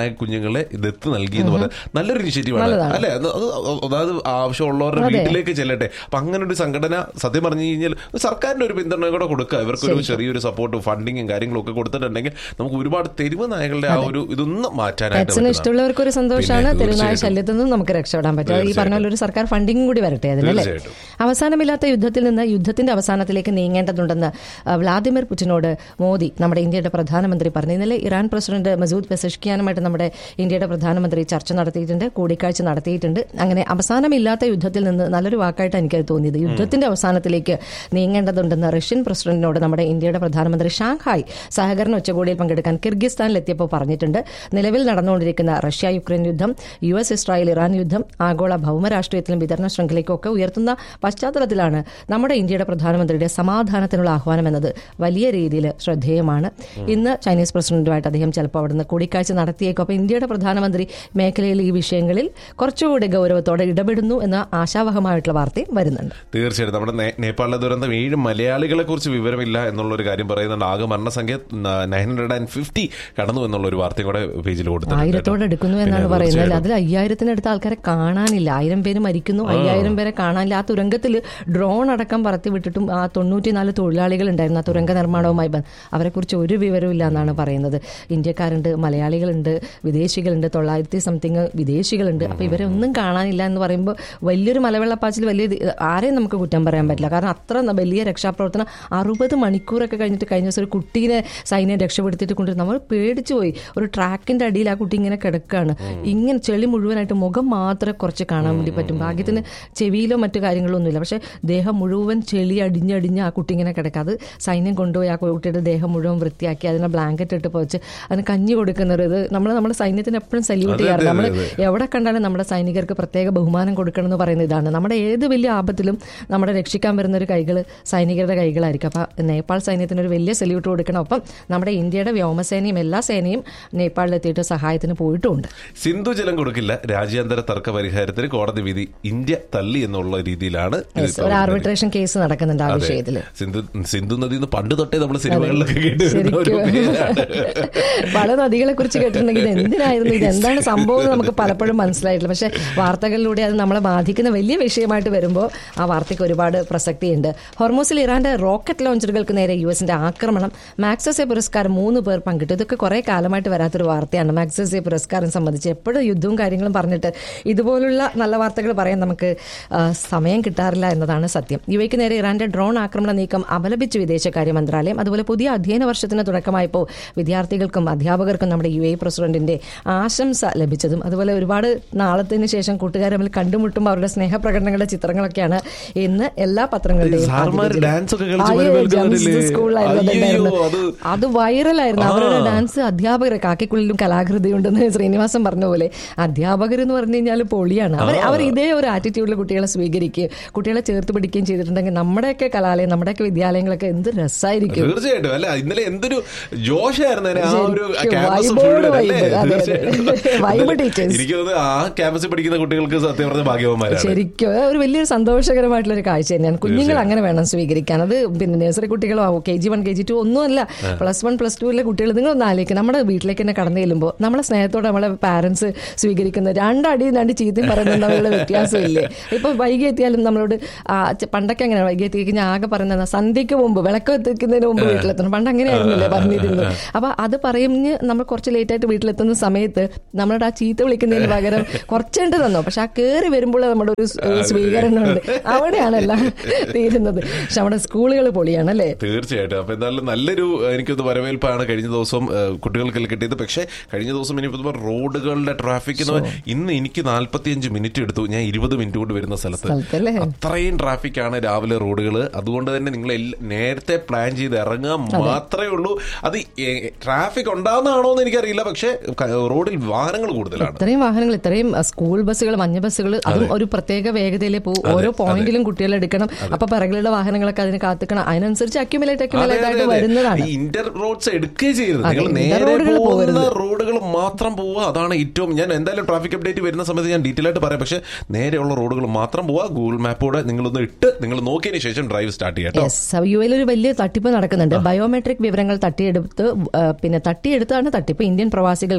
കുഞ്ഞുങ്ങളെ ദത്ത് നൽകി എന്ന് പറഞ്ഞാൽ നല്ലൊരു ഇനിഷ്യേറ്റീവാണ് നല്ലതാണ്. അല്ലെ അത് അത് അതായത് ആവശ്യമുള്ളവരുടെ അതെ. വീട്ടിലേക്ക് ചെല്ലട്ടെ അപ്പൊ അങ്ങനെ ഒരു സംഘടന സത്യം പറഞ്ഞു കഴിഞ്ഞാൽ സർക്കാരിന്റെ ഒരു പിന്തുണ കൂടെ കൊടുക്കുക ഇവർക്കൊരു ചെറിയൊരു സപ്പോർട്ട് ഫണ്ടിങ്ങും കാര്യങ്ങളും ഒക്കെ കൊടുത്തിട്ടുണ്ടെങ്കിൽ നമുക്ക് ഒരുപാട് തെരുവ് നായകളുടെ ആ ഒരു ഇതൊന്നും മാറ്റാനായിട്ട് പെറ്റ്സിന് പറ്റുന്നതാണ്. ഇഷ്ടമുള്ളവർക്ക് ഒരു സന്തോഷമാണ് പിന്നെ തെരുവുനായ തീർച്ചയായിട്ടും. ശല്യത്തിൽ നിന്നും നമുക്ക് രക്ഷപ്പെടാൻ പറ്റും അത് ഈ പറഞ്ഞ പോലെ ഒരു സർക്കാർ ഫണ്ടിങ് കൂടി വരട്ടെ അതിനല്ലേ തീർച്ചയായിട്ടും. അവസാനമില്ലാത്ത യുദ്ധത്തിൽ നിന്ന് യുദ്ധത്തിന്റെ അവസാനത്തിലേക്ക് നീങ്ങേണ്ടതുണ്ടെന്ന് ആ, വ്ളാദിമിർ പുടിനോട് മോദി നമ്മുടെ ഇന്ത്യയുടെ പ്രധാനമന്ത്രി പറഞ്ഞു ഇന്നലെ ഇറാൻ പ്രസിഡന്റ് മസൂദ് പെസഷ്കിയാനുമായിട്ട് നമ്മുടെ ഇന്ത്യയുടെ പ്രധാനമന്ത്രി ചർച്ച നടത്തിയിട്ടുണ്ട് കൂടിക്കാഴ്ച നടത്തിയിട്ടുണ്ട് അങ്ങനെ അവസാനമില്ലാത്ത യുദ്ധത്തിൽ നിന്ന് നല്ലൊരു വാക്കായിട്ട് എനിക്കത് തോന്നിയത് യുദ്ധത്തിന്റെ അവസാനത്തിലേക്ക് നീങ്ങേണ്ടതുണ്ടെന്ന് റഷ്യൻ പ്രസിഡന്റിനോട് നമ്മുടെ ഇന്ത്യയുടെ പ്രധാനമന്ത്രി ഷാങ്ഹായ് സഹകരണ ഉച്ചകോടിയിൽ പങ്കെടുക്കാൻ കിർഗിസ്ഥാനിലെത്തിയപ്പോൾ പറഞ്ഞിട്ടുണ്ട് നിലവിൽ നടന്നുകൊണ്ടിരിക്കുന്ന റഷ്യ യുക്രൈൻ യുദ്ധം യു എസ് ഇസ്രായേൽ ഇറാൻ യുദ്ധം ആഗോള ഭൗമരാഷ്ട്രീയത്തിലും വിതരണ ശൃംഖലയ്ക്കും ഒക്കെ ഉയർത്തുന്ന പശ്ചാത്തലത്തിലാണ് നമ്മുടെ ഇന്ത്യയുടെ പ്രധാനമന്ത്രിയുടെ സമാധാനത്തിനുള്ള ആഹ്വാനം എന്നത് വലിയ രീതിയിൽ ശ്രദ്ധേയമാണ് ഇന്ന് ചൈനീസ് പ്രസിഡന്റുമായിട്ട് അദ്ദേഹം ചിലപ്പോൾ അവിടുന്ന് കൂടിക്കാഴ്ച നടത്തിയേക്കും അപ്പോൾ ഇന്ത്യയുടെ പ്രധാനമന്ത്രി മേഖലയിൽ ഈ വിഷയങ്ങളിൽ കുറച്ചുകൂടി ഗൗരവത്തോടെ ഇടപെടുന്നു എന്ന ആശാവഹമായിട്ടുള്ള വാർത്തയും വരുന്നുണ്ട് തീർച്ചയായിട്ടും നമ്മുടെ നേ- നേപ്പാളിലെ ദുരന്തം ഏഴ് മലയാളികളെ കുറിച്ച് വിവരമില്ല എന്നുള്ള ഒരു കാര്യം പറയുന്നുണ്ട് ആകെ മരണസംഖ്യ നയൻ ഹൺഡ്രഡ് ആൻഡ് ഫിഫ്റ്റി കടന്നു എന്നുള്ള ഒരു വാർത്തയും കൂടെ പേജിൽ കൊടുത്തിട്ടുണ്ട് ആയിരത്തോട് എടുക്കുന്നു എന്നാണ് പിന്നെ പറയുന്നത് തീർച്ചയായിട്ടും. അതിൽ അയ്യായിരത്തിനടുത്ത ആൾക്കാരെ കാണാനില്ല ആയിരം പേര് മരിക്കുന്നു അയ്യായിരം പേരെ കാണാനില്ല ആ തുരങ്കത്തിൽ ഡ്രോൺ അടക്കം പറത്തി വിട്ടിട്ടും ആ തൊണ്ണൂറ്റിനാല് തൊഴിലാളികൾ ഉണ്ടായിരുന്നു ആ തുരങ്ക നിർമ്മാണവുമായി ബന്ധ- അവരെക്കുറിച്ച് ഒരു വിവരവും ഇല്ല എന്നാണ് പറയുന്നത് ഇന്ത്യക്കാരുണ്ട് മലയാളികളുണ്ട് വിദേശികളുണ്ട് തൊള്ളായിരത്തി സംതിങ് വിദേശികളുണ്ട് അപ്പൊ ഇവരെ ഒന്നും കാണാനില്ല എന്ന് പറയുമ്പോൾ വലിയൊരു മലവെള്ളപ്പാച്ചിൽ വലിയ ഇത് ആരെയും നമുക്ക് കുറ്റം പറയാൻ പറ്റില്ല കാരണം അത്ര ന- വലിയ രക്ഷാപ്രവർത്തനം അറുപത് മണിക്കൂറൊക്കെ കഴിഞ്ഞിട്ട് കഴിഞ്ഞ ദിവസം ഒരു കുട്ടീനെ സൈന്യം രക്ഷപ്പെടുത്തിയിട്ട് കൊണ്ട് നമ്മൾ പേടിച്ചു പോയി ഒരു ട്രാക്കിന്റെ അടിയിൽ ആ കുട്ടി ഇങ്ങനെ കിടക്കുകയാണ് ഇങ്ങനെ ചെളി മുഴുവനായിട്ട് മുഖം മാത്രമേ കുറച്ച് കാണാൻ വേണ്ടി പറ്റും ഭാഗ്യത്തിന് ചെവിയിലോ മറ്റു കാര്യങ്ങളോ ഒന്നുമില്ല പക്ഷെ ദേഹം മുഴുവൻ ചെളി അടിഞ്ഞടിഞ്ഞ് ആ കുട്ടി ഇങ്ങനെ കിടക്കുക അത് സൈന്യം കൊണ്ടുപോയി ആ കുട്ടിയുടെ ദേഹം മുഴുവൻ വൃത്തിയാക്കി അതിനെ ബ്ലാങ്കറ്റ് ഇട്ട് പോച്ച് അതിന് കഞ്ഞി കൊടുക്കുന്നത് ഇത് നമ്മൾ നമ്മുടെ സൈന്യത്തിന് എപ്പോഴും സല്യൂട്ട് അതെ, ചെയ്യാറ് അതെ, നമ്മൾ അതെ. എവിടെ കണ്ടാലും നമ്മുടെ സൈനികർക്ക് പ്രത്യേക ബഹുമാനം കൊടുക്കണം എന്ന് പറയുന്ന ഇതാണ് നമ്മുടെ ഏത് വലിയ ആപത്തിലും നമ്മുടെ രക്ഷിക്കാൻ വരുന്ന ഒരു കൈകൾ സൈനികരുടെ കൈകളായിരിക്കും അപ്പൊ നേപ്പാൾ സൈന്യത്തിന് ഒരു വലിയ സല്യൂട്ട് കൊടുക്കണം ഒപ്പം നമ്മുടെ ഇന്ത്യയുടെ വ്യോമസേനയും എല്ലാ സേനയും നേപ്പാളിലെത്തിയിട്ട് സഹായത്തിന് പോയിട്ടുമുണ്ട് സിന്ധു ജലം കൊടുക്കില്ല രാജ്യാന്തര തർക്ക പരിഹാരത്തിന് കോടതി വിധി ഇന്ത്യ തള്ളി എന്നുള്ള രീതിയിലാണ് Yes, ഇതിപ്പോ ഒരു ആർബിട്രേഷൻ കേസ് നടക്കുന്നുണ്ട് ആ അതെ. വിഷയത്തില് സിന്ധു സിന്ധു നദി എന്ന് പണ്ട് തൊട്ടേ നമ്മൾ സിനിമകളിലൊക്കെ കേട്ട് വരുന്ന ഒരു പേരാണ്. പല നദികളെ കുറിച്ച് കേട്ടിട്ടുണ്ടെങ്കിൽ ഇത് എന്തിനായിരുന്നു ഇത് എന്താണ് സംഭവം എന്ന് നമുക്ക് പലപ്പോഴും മനസ്സിലായിട്ടില്ല പക്ഷെ വാർത്തകളിലൂടെ അത് നമ്മളെ ബാധിക്കുന്ന വലിയ വിഷയമായിട്ട് വരുമ്പോൾ ആ വാർത്തയ്ക്ക് ഒരുപാട് പ്രസക്തിയുണ്ട് ഹോർമോസിൽ ഇറാന്റെ റോക്കറ്റ് ലോഞ്ചറുകൾക്ക് നേരെ യു എസിന്റെ ആക്രമണം മാക്സസെ പുരസ്കാരം മൂന്ന് പേർ പങ്കിട്ടു ഇതൊക്കെ കുറെ കാലമായിട്ട് വരാത്തൊരു വാർത്തയാണ് മാക്സസെ പുരസ്കാരം സംബന്ധിച്ച് എപ്പോഴും യുദ്ധവും കാര്യങ്ങളും പറഞ്ഞിട്ട് ഇതുപോലുള്ള നല്ല വാർത്തകൾ പറയാൻ നമുക്ക് ആ, സമയം കിട്ടാറില്ല എന്നതാണ് സത്യം യു എക്ക് നേരെ ഇറാന്റെ ഡ്രോൺ ആക്രമണ നീക്കം അപലപിച്ചു വിദേശകാര്യ മന്ത്രാലയം അതുപോലെ പുതിയ അധ്യയന വർഷത്തിന് തുടക്കമായപ്പോൾ വിദ്യാർത്ഥികൾക്കും അധ്യാപകർക്കും നമ്മുടെ യു എ പ്രസിഡന്റിന്റെ ആശംസ ലഭിച്ചതും അതുപോലെ ഒരുപാട് നാളത്തിന് ശേഷം കൂട്ടുകാർ തമ്മിൽ കണ്ടുമുട്ടുമ്പോൾ അവരുടെ സ്നേഹപ്രകടനങ്ങളുടെ ചിത്രങ്ങളൊക്കെയാണ് ഇന്ന് എല്ലാ പത്രങ്ങളുടെയും സാർമാര് ആദ്യ dance ഒക്കെ കളിച്ച് അയ്യോ, വരവേൽക്കുന്നില്ലേ? ജംസ് സ്കൂളിലായിരുന്നു അയ്യോ, അതുണ്ടായിരുന്നത്. അത് അത് വൈറലായിരുന്നു ആ. അവരുടെ ഡാൻസ് അധ്യാപകർ കാക്കിക്കുള്ളിലും കലാകൃതിയുണ്ടെന്ന് ശ്രീനിവാസൻ പറഞ്ഞ പോലെ അധ്യാപകർ എന്ന് പറഞ്ഞു കഴിഞ്ഞാൽ പൊളിയാണ് അവർ അവർ ഇതേ ഒരു ആറ്റിറ്റ്യൂഡിൽ കുട്ടികളെ സ്വീകരിക്കുകയും കുട്ടികളെ ചേർത്ത് പിടിക്കുകയും ചെയ്തിട്ടുണ്ടെങ്കിൽ നമ്മുടെയൊക്കെ കലാലയം നമ്മുടെയൊക്കെ വിദ്യാലയങ്ങളൊക്കെ എന്ത് രസമായിരിക്കും തീർച്ചയായിട്ടും അല്ല ഇന്നലെ എന്തൊരു ജോഷായിരുന്നു അതിന് ആ ഒരു ശരിക്കും ക്യാമ്പസ് vibe ഓട് മുഴുവൻ, അല്ലേ? vibe. അതെ, അതെ. തീർച്ചയായിട്ടും. Vibe teachers. എനിക്ക് തോന്നുന്നു ആ ക്യാമ്പസിൽ പഠിക്കുന്ന കുട്ടികൾക്ക് സത്യം പറഞ്ഞ ഭാഗ്യവന്മാരാണ് ശരിക്കും അത് ഒരു വലിയൊരു സന്തോഷകരമായിട്ടുള്ള ഒരു കാഴ്ച തന്നെയാണ് കുഞ്ഞുങ്ങൾ അങ്ങനെ വേണം സ്വീകരിക്കാൻ അത് പിന്നെ നഴ്സറി കുട്ടികളോ K G one K G two ഒന്നുമല്ല പ്ലസ് വൺ പ്ലസ് ടുവിലെ കുട്ടികൾ നിങ്ങളൊന്ന് ആലോചിക്കും നമ്മുടെ വീട്ടിലേക്ക് തന്നെ കടന്നു ചെല്ലുമ്പോൾ നമ്മളെ സ്നേഹത്തോടെ നമ്മളെ പാരന്റ്സ് സ്വീകരിക്കുന്ന രണ്ടടിയും രണ്ട് ചീത്തയും പറയുന്നത് തമ്മിലുള്ള വ്യത്യാസമില്ലേ ഇപ്പൊ വൈകി എത്തിയാലും നമ്മളോട് ആ, ചെ- പണ്ടൊക്കെ അങ്ങനെ വൈകി എത്തി കഴിഞ്ഞാൽ ആകെ പറയുന്നത് സന്ധ്യയ്ക്ക് മുമ്പ് വിളക്ക് എത്തിക്കുന്നതിന് മുമ്പ് വീട്ടിലെത്തണം പണ്ട് അങ്ങനെയായിരുന്നില്ലേ പറഞ്ഞിരുന്നത് അപ്പൊ അത് പറയുമ്പോൾ നമ്മൾ കുറച്ച് ലേറ്റ് ആയിട്ട് വീട്ടിലെത്തുന്ന സമയത്ത് നമ്മളുടെ ആ ചീത്ത വിളിക്കുന്നതിന് പകരം കുറച്ചുണ്ട് തന്നോ പക്ഷെ ആ കയറി വരുമ്പോൾ നമ്മുടെ ഒരു സ്- ഒരു സ്വീകരണമുണ്ട് അവിടെയാണ് എല്ലാം തീരുന്നത് പക്ഷെ നമ്മുടെ സ്കൂളുകൾ പൊളിയാണ് അല്ലേ തീർച്ചയായിട്ടും അപ്പൊ എന്തായാലും നല്ലൊരു എനിക്കൊന്ന് വരവേൽപ്പാണ് കഴിഞ്ഞ ദിവസം ഏഹ്, കുട്ടികൾക്ക് കിട്ടിയത് പക്ഷേ കഴിഞ്ഞ ദിവസം ഇനി ഇപ്പൊ റോഡുകളുടെ ട്രാഫിക് എന്ന് പറഞ്ഞാൽ ഇന്ന് എനിക്ക് നാല്പത്തിയഞ്ച് മിനിറ്റ് എടുത്തു ഞാൻ ഇരുപത് മിനിറ്റ് കൊണ്ട് വരുന്ന സ്ഥലത്ത് സ്ഥലത്തല്ലേ? അത്രയും ട്രാഫിക് ആണ് രാവിലെ റോഡുകൾ അതുകൊണ്ട് തന്നെ നിങ്ങൾ എല്ലാ- നേരത്തെ പ്ലാൻ ചെയ്ത് ഇറങ്ങാൻ മാത്രമേ ഉള്ളൂ അത് ട്രാഫിക് ഉണ്ടാകുന്നതാണോ എന്ന് എനിക്കറിയില്ല പക്ഷേ ക- റോഡിൽ വാഹനങ്ങൾ കൂടുതലാണ് ഇത്രയും വാഹനങ്ങൾ ഇത്രയും അഹ്, സ്കൂൾ ബസ്സുകൾ മഞ്ഞ ബസ്സുകൾ അതും ഒരു പ്രത്യേക വേഗതയിലേ പോകും ഓരോ പോയിന്റിലും കുട്ടികളെ എടുക്കണം അപ്പൊ പിറകിലുള്ള വാഹനങ്ങളൊക്കെ അതിന് കാത്തിക്കണം അതിനനുസരിച്ച് അക്യുമുലേറ്റ് അക്യുമുലേറ്റ് ആയിട്ട് വരുന്നതാണ് ഈ ഇന്റർ റോഡ്സ് എടുക്കുകയും ചെയ്യരുത് അതെ, നിങ്ങൾ ഇന്റർ നേരെ റോഡുകൾ പോകുന്ന പോകരുത്. റോഡുകൾ മാത്രം പോവുക അതാണ് ഏറ്റവും ഞാൻ എന്തായാലും ട്രാഫിക് അപ്ഡേറ്റ് വരുന്ന സമയത്ത് ഞാൻ ഡീറ്റെയിൽ ആയിട്ട് പറയാം പക്ഷേ നേരെയുള്ള റോഡുകൾ മാത്രം പോവുക ഗൂഗിൾ മാപ്പോടെ നിങ്ങളൊന്ന് ഇട്ട് നിങ്ങൾ നോക്കിയതിന് ശേഷം ഡ്രൈവ് സ്റ്റാർട്ട് ചെയ്യാം കേട്ടോ. യെസ് യു എയിൽ ഒരു വലിയ തട്ടിപ്പ് നടക്കുന്നുണ്ട് ബയോമെട്രിക് വിവരങ്ങൾ തട്ടിയെടുത്ത് ആ, പിന്നെ തട്ടിയെടുത്താണ് തട്ടിപ്പ് ഇന്ത്യൻ പ്രവാസികൾ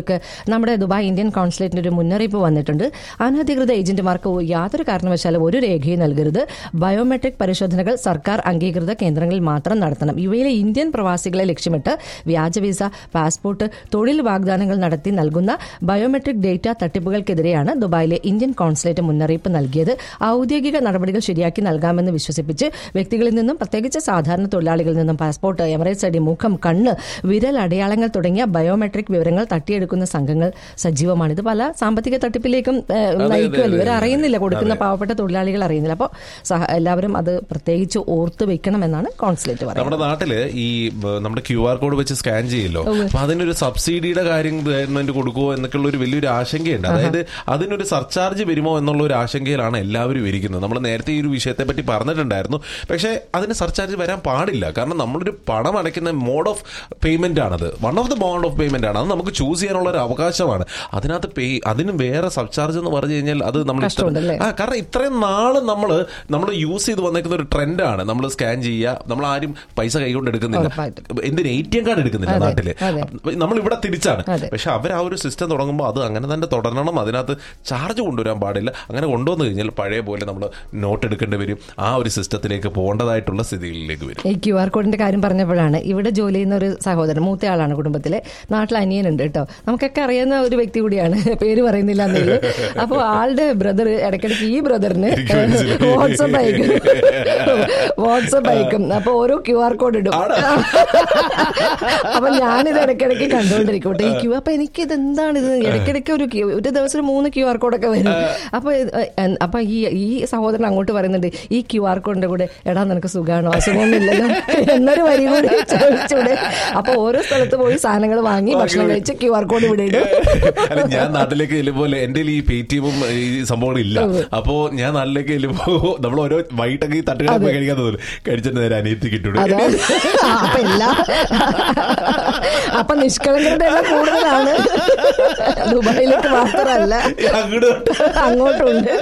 തൊഴിലാളികൾക്ക് നമ്മുടെ ദുബായ് ഇന്ത്യൻ കോൺസുലേറ്റിന്റെ ഒരു മുന്നറിയിപ്പ് വന്നിട്ടുണ്ട് അനധികൃത ഏജന്റുമാർക്ക് യാതൊരു കാരണവശാലും ഒരു രേഖയും നൽകരുത് ബയോമെട്രിക് പരിശോധനകൾ സർക്കാർ അംഗീകൃത കേന്ദ്രങ്ങളിൽ മാത്രം നടത്തണം യു എയിലെ ഇന്ത്യൻ പ്രവാസികളെ ലക്ഷ്യമിട്ട് വ്യാജ വിസ പാസ്പോർട്ട് തൊഴിൽ വാഗ്ദാനങ്ങൾ നടത്തി നൽകുന്ന ബയോമെട്രിക് ഡേറ്റ തട്ടിപ്പുകൾക്കെതിരെയാണ് ദുബായിലെ ഇന്ത്യൻ കോൺസുലേറ്റ് മുന്നറിയിപ്പ് നൽകിയത് ഔദ്യോഗിക നടപടികൾ ശരിയാക്കി നൽകാമെന്ന് വിശ്വസിപ്പിച്ച് വ്യക്തികളിൽ നിന്നും പ്രത്യേകിച്ച് സാധാരണ തൊഴിലാളികളിൽ നിന്നും പാസ്പോർട്ട് എമറേറ്റ്സ് ഐ ഡി മുഖം കണ്ണ് വിരൽ അടയാളങ്ങൾ തുടങ്ങിയ ബയോമെട്രിക് വിവരങ്ങൾ തട്ടിയെടുക്കുന്ന സംഘങ്ങൾ സജീവമാണ് ഇത് പല സാമ്പത്തിക തട്ടിപ്പിലേക്കും ഏഹ്, അതെ, നയിക്കുമല്ലോ ഇവർ അതെ. അറിയുന്നില്ല കൊടുക്കുന്ന അതെ. പാവപ്പെട്ട തൊഴിലാളികൾ അറിയുന്നില്ല അപ്പോൾ സഹ- എല്ലാവരും അത് പ്രത്യേകിച്ച് ഓർത്ത് വെക്കണമെന്നാണ് കോൺസുലേറ്റ് പറയുന്നത് നമ്മുടെ നാട്ടില് ഈ ബ- നമ്മുടെ ക്യു ആർ കോഡ് വെച്ച് സ്കാൻ ചെയ്യല്ലോ അപ്പൊ അതിനൊരു സബ്സിഡിയുടെ കാര്യം ഗവൺമെന്റ് കൊടുക്കുമോ എന്നൊക്കെയുള്ള ഒരു വലിയൊരു ആശങ്കയുണ്ട് അതായത് അതിനൊരു സർചാർജ് വരുമോ എന്നുള്ള ഒരു ആശങ്കയിലാണ് എല്ലാവരും ഇരിക്കുന്നത് നമ്മൾ നേരത്തെ ഈ ഒരു വിഷയത്തെ പറ്റി പറഞ്ഞിട്ടുണ്ടായിരുന്നു പക്ഷേ അതിന് സർചാർജ് വരാൻ പാടില്ല കാരണം നമ്മളൊരു പണം അടയ്ക്കുന്ന മോഡ് ഓഫ് പേയ്മെന്റ് ആണത് one of the mode of payment ആണ് അത് നമുക്ക് ചൂസ് ചെയ്യാനുള്ള ഒരു അവകാശമാണ് അതിനകത്ത് പേ അതിന് വേറെ സബ്ചാർജ് എന്ന് പറഞ്ഞു കഴിഞ്ഞാൽ അത് നമ്മൾ ഇത്ര- കഷ്ടമുണ്ടല്ലേ? ആ കാരണം ഇത്രയും നാള് നമ്മൾ നമ്മൾ യൂസ് ചെയ്ത് വന്നേക്കുന്ന ഒരു ട്രെൻഡാണ് നമ്മൾ സ്കാൻ ചെയ്യുക നമ്മൾ ആരും പൈസ കൈകൊണ്ട് എടുക്കുന്നില്ല ഉറപ്പായിട്ടും. എന്തിന് എ ടി എം കാർഡ് എടുക്കുന്നില്ല അതെ, നാട്ടില് അതെ. നമ്മൾ ഇവിടെ തിരിച്ചാണ് അതെ. പക്ഷെ അവർ ആ ഒരു സിസ്റ്റം തുടങ്ങുമ്പോൾ അത് അങ്ങനെ തന്നെ തുടരണം അതിനകത്ത് ചാർജ് കൊണ്ടുവരാൻ പാടില്ല അങ്ങനെ കൊണ്ടുവന്നു കഴിഞ്ഞാൽ പഴയ പോലെ നമ്മൾ നോട്ട് എടുക്കേണ്ടി വരും ആ ഒരു സിസ്റ്റത്തിലേക്ക് പോകേണ്ടതായിട്ടുള്ള സ്ഥിതികളിലേക്ക് വരും ഈ ക്യു ആർ കോഡിന്റെ കാര്യം പറഞ്ഞപ്പോഴാണ് ഇവിടെ ജോലി ചെയ്യുന്ന ഒരു സഹോദരൻ മൂത്തയാളാണ് കുടുംബത്തിലെ നാട്ടിൽ അനിയനുണ്ട് കേട്ടോ നമുക്കൊക്കെ അറിയുന്ന ഒരു വ്യക്തി കൂടിയാണ് പേര് പറയുന്നില്ല എന്നുള്ളത് അപ്പോൾ ആളുടെ ബ്രദർ ഇടയ്ക്കിടയ്ക്ക് ഈ ബ്രദറിന് എനിക്ക് മനസ്സിലായി. വാട്സപ്പ് അയക്കും വാട്സപ്പ് അയക്കും അപ്പൊ ഓരോ ക്യു ആർ കോഡ് ഇടും അപ്പൊ ഞാനിത് ഇടയ്ക്കിടയ്ക്ക് കണ്ടുകൊണ്ടിരിക്കും കേട്ടോ ഈ ക്യൂ അപ്പൊ എനിക്ക് ഇത് എന്താണ് ഇത് ഇടയ്ക്കിടയ്ക്ക് ഒരു ക്യൂ ഒരു ദിവസം ഒരു മൂന്ന് ക്യു ആർ കോഡൊക്കെ വരും അപ്പൊ ഇത്, എ- അപ്പൊ ഈ ഈ സഹോദരൻ അങ്ങോട്ട് പറയുന്നുണ്ട് ഈ ക്യു ആർ കോഡിന്റെ കൂടെ എടാ നിനക്ക് സുഖമാണോ അസുഖമൊന്നുമില്ലല്ലോ എന്നൊരു വരി കൂടി ചോദിച്ചൂടെ അപ്പൊ ഓരോ സ്ഥലത്ത് പോയി സാധനങ്ങൾ വാങ്ങി ഭക്ഷണം കഴിച്ച് ക്യു ആർ കോഡ് ഇവിടെ ഇടും അല്ല ഞാൻ നാട്ടിലേക്ക് ചെല്ലുമ്പോൾ എന്റെ ഈ പേ ടി എമ്മും ഈ സംഭവങ്ങളും ഇല്ല അപ്പോ ഞാൻ നാട്ടിലേക്ക് ചെല്ലുമ്പോ നമ്മൾ ഓരോ വൈകിട്ടൊക്കെ ഈ തട്ടുകട പോയി കഴിക്കാൻ തോന്നുന്നു കഴിച്ചിട്ട് നേരെ അനിയത്തി കിട്ടുള്ളൂ അതാ അപ്പൊ എല്ലാ അപ്പൊ നിഷ്കളങ്കരുടെ എല്ലാം കൂടുതലാണ് ദുബായിലേക്ക് മാത്രമല്ല അങ്ങോട്ട് അങ്ങോട്ടുണ്ട്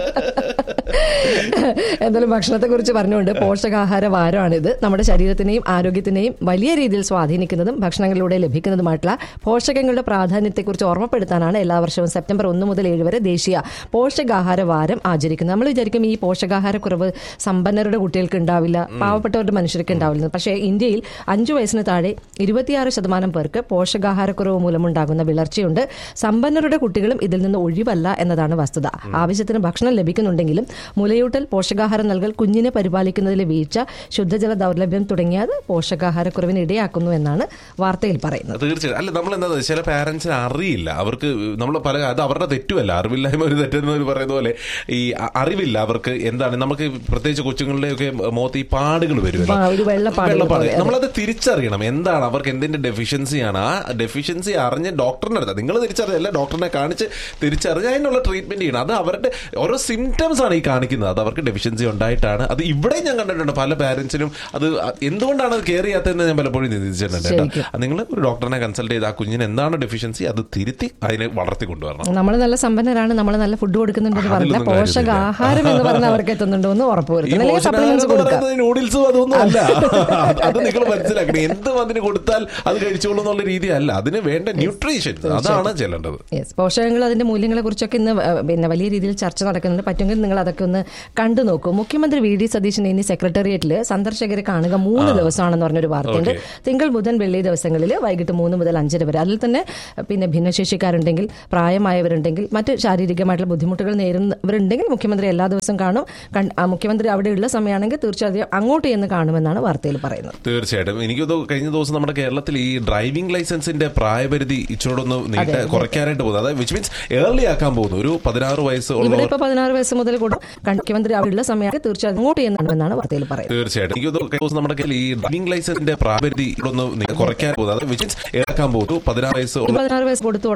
എന്തായാലും ഭക്ഷണത്തെ കുറിച്ച് പറഞ്ഞുകൊണ്ട് പോഷകാഹാര വാരമാണിത് നമ്മുടെ ശരീരത്തിനെയും ആരോഗ്യത്തിനെയും വലിയ രീതിയിൽ സ്വാധീനിക്കുന്നതും ഭക്ഷണങ്ങളിലൂടെ ലഭിക്കുന്നതുമായിട്ടുള്ള പോഷകങ്ങളുടെ പ്രാധാന്യത്തെക്കുറിച്ച് ഓർമ്മപ്പെടുത്താനാണ് എല്ലാ വർഷവും സെപ്റ്റംബർ ഒന്ന് മുതൽ ഏഴ് വരെ ദേശീയ പോഷകാഹാര വാരം ആചരിക്കുന്നത് നമ്മൾ വിചാരിക്കും ഈ പോഷകാഹാരക്കുറവ് സമ്പന്നരുടെ കുട്ടികൾക്ക് ഉണ്ടാവില്ല പാവപ്പെട്ടവരുടെ മനുഷ്യർക്ക് ഉണ്ടാവില്ല പക്ഷേ ഇന്ത്യയിൽ അഞ്ചു വയസ്സിന് താഴെ ഇരുപത്തിയാറ് ശതമാനം പേർക്ക് പോഷകാഹാരക്കുറവ് മൂലമുണ്ടാകുന്ന വിളർച്ചയുണ്ട് സമ്പന്നരുടെ കുട്ടികളും ഇതിൽ നിന്ന് ഒഴിവല്ല എന്നതാണ് വസ്തുത ആവശ്യത്തിന് ഭക്ഷണം ലഭിക്കുന്നുണ്ടെങ്കിലും മുലയൂട്ടൽ പോഷകാഹാരം നൽകൽ കുഞ്ഞിനെ പരിപാലിക്കുന്നതിലെ വീഴ്ച ശുദ്ധജല ദൗർലഭ്യം തുടങ്ങിയത് പോഷകാഹാരക്കുറവിന് ഇടയാക്കുന്നു എന്നാണ് വാർത്തയിൽ പറയുന്നത് തീർച്ചയായും അല്ല നമ്മൾ എന്താ ചില പാരന്റ്സിന് അറിയില്ല അവർക്ക് നമ്മൾ പല അത് അവരുടെ തെറ്റുമല്ല അറിവില്ലായ്മ ഒരു തെറ്റെന്ന് ഒരു പറയുന്ന പോലെ ഈ അ- അറിവില്ല അവർക്ക് എന്താണ് നമുക്ക് പ്രത്യേകിച്ച് കൊച്ചുങ്ങളുടെയൊക്കെ മുഖത്ത് ഈ പാടുകൾ വരുമല്ലോ ആ, ഒരു വെള്ളപ്പാടുകൾ വെള്ളപ്പാട് പോലെ, അതെ. നമ്മളത് തിരിച്ചറിയണം എന്താണ് അവർക്ക് എന്തിന്റെ ഡെഫിഷ്യൻസിയാണ് ആ ഡെഫിഷ്യൻസി അറിഞ്ഞ് ഡോക്ടറിനെ അടുത്ത് നിങ്ങൾ തിരിച്ചറിയല്ല ഡോക്ടറിനെ കാണിച്ച് തിരിച്ചറിഞ്ഞ് അതിനുള്ള ട്രീറ്റ്മെന്റ് ചെയ്യണം അത് അവരുടെ ഓരോ സിംറ്റംസ് ആണ് ഈ കാണിക്കുന്നത് അത് അവർക്ക് ഡെഫിഷ്യൻസി ഉണ്ടായിട്ടാണ് അത് ഇവിടെ ഞാൻ കണ്ടിട്ടുണ്ട് പല പാരന്റ്സിനും അത് എന്തുകൊണ്ടാണ് അത് കെയർ ചെയ്യാത്തതെന്ന് ഞാൻ പലപ്പോഴും ചിന്തിച്ചിട്ടുണ്ട് കേട്ടോ. ശരിക്കും. അത് നിങ്ങൾ ഒരു ഡോക്ടറിനെ കൺസൾട്ട് ചെയ്ത് ആ കുഞ്ഞിന് എന്താണ് ഡെഫിഷ്യൻസി അത് തിരുത്തി അതിനെ വളർത്തി കൊണ്ടുവരണം നമ്മൾ നല്ല സമ്പന്നരാണ് നമ്മൾ നല്ല ഫുഡ് കൊടുക്കുന്നുണ്ടെന്ന് പറഞ്ഞാൽ അതിലൊന്നും കാര്യമില്ല. പോഷകാഹാരം എന്ന് പറഞ്ഞാൽ അവർക്ക് എത്തുന്നുണ്ടോ എന്ന് ഉറപ്പ് ഈ വരുത്തണം അല്ലെങ്കിൽ പോഷകാഹാരം സപ്ലിമെന്റ്സ് എന്ന് കൊടുക്കാം പറയുന്നത് നൂഡിൽസും അതൊന്നും അല്ല അത് നിങ്ങൾ മനസ്സിലാക്കണം എന്തും അതിന് കൊടുത്താൽ അത് കഴിച്ചോളൂ എന്നുള്ള രീതിയല്ല അതിന് വേണ്ട ന്യൂട്രീഷൻ അതാണ് ചെല്ലേണ്ടത് യെസ് പോഷകങ്ങൾ അതിന്റെ മൂല്യങ്ങളെ കുറിച്ചൊക്കെ ഇന്ന് ഏഹ്, പിന്നെ വലിയ രീതിയിൽ ചർച്ച നടക്കുന്നുണ്ട് പറ്റുമെങ്കിൽ നിങ്ങൾ അതൊക്കെ ഒന്ന് കണ്ടു നോക്കൂ മുഖ്യമന്ത്രി വി ഡി സതീശൻ ഇനി സെക്രട്ടേറിയറ്റിൽ സന്ദർശകരെ കാണുക മൂന്ന് ദിവസമാണെന്ന് പറഞ്ഞൊരു വാർത്തയുണ്ട് തിങ്കൾ ബുധൻ വെള്ളി ദിവസങ്ങളിൽ വൈകിട്ട് മൂന്ന് മുതൽ അഞ്ചര വരെ അതിൽ തന്നെ ഏഹ്, പിന്നെ ഭിന്നശേഷിക്കാരുണ്ടെങ്കിൽ പ്രായമായവരുണ്ടെങ്കിൽ മറ്റ് ശാരീരികമായിട്ടുള്ള ബുദ്ധിമുട്ടുകൾ നേരിടുന്നവരുണ്ടെങ്കിൽ മുഖ്യമന്ത്രി എല്ലാ ദിവസവും കാണും കൺ- ആ, മുഖ്യമന്ത്രി അവിടെയുള്ള സമയമാണെങ്കിൽ തീർച്ചയായും അങ്ങോട്ട് ചെന്ന് കാണുമെന്നാണ് വാർത്തയിൽ പറയുന്നത് തീർച്ചയായിട്ടും എനിക്ക് തോന്നുന്നു കഴിഞ്ഞ ദിവസം നമ്മുടെ കേരളത്തിൽ ഈ ഡ്രൈവിംഗ് ലൈസൻസിന്റെ പ്രായപരിധി ഇച്ചിരൂടൊന്ന് നീട്ട കുറയ്ക്കാനായിട്ട് പോകുന്നത് അതായത് വിച്ച് മീൻസ് ഏർലി ആക്കാൻ പോകുന്നു ഒരു പതിനാറ് വയസ്സ് ഇവിടെ ഉള്ളവർ ഇപ്പൊ പതിനാറ് വയസ്സ് മുതൽ കൂടെ മുഖ്യമന്ത്രി അവിടെയുള്ള സമയമാണെങ്കിൽ തീർച്ചയായും അങ്ങോട്ട് ചെന്ന് കാണുമെന്നാണ് വാർത്തയിൽ പറയുന്നത് തീർച്ചയായിട്ടും എനിക്ക് തോന്നുന്നു കഴിഞ്ഞ ദിവസം നമ്മുടെ കേരളത്തിൽ ഈ ഡ്രൈവിംഗ് ലൈസൻസിന്റെ പ്രായപരിധി ഒന്ന് നീ- കുറയ്ക്കാൻ പോകുന്നത് അതായത് വിച്ച് മീൻസ് ഏർക്കാൻ പോകുന്നു പതിനാറ് വയസ്സ് ഈ ഉള്ള പതിനാറ് വയസ്സ് കൊടുത്തു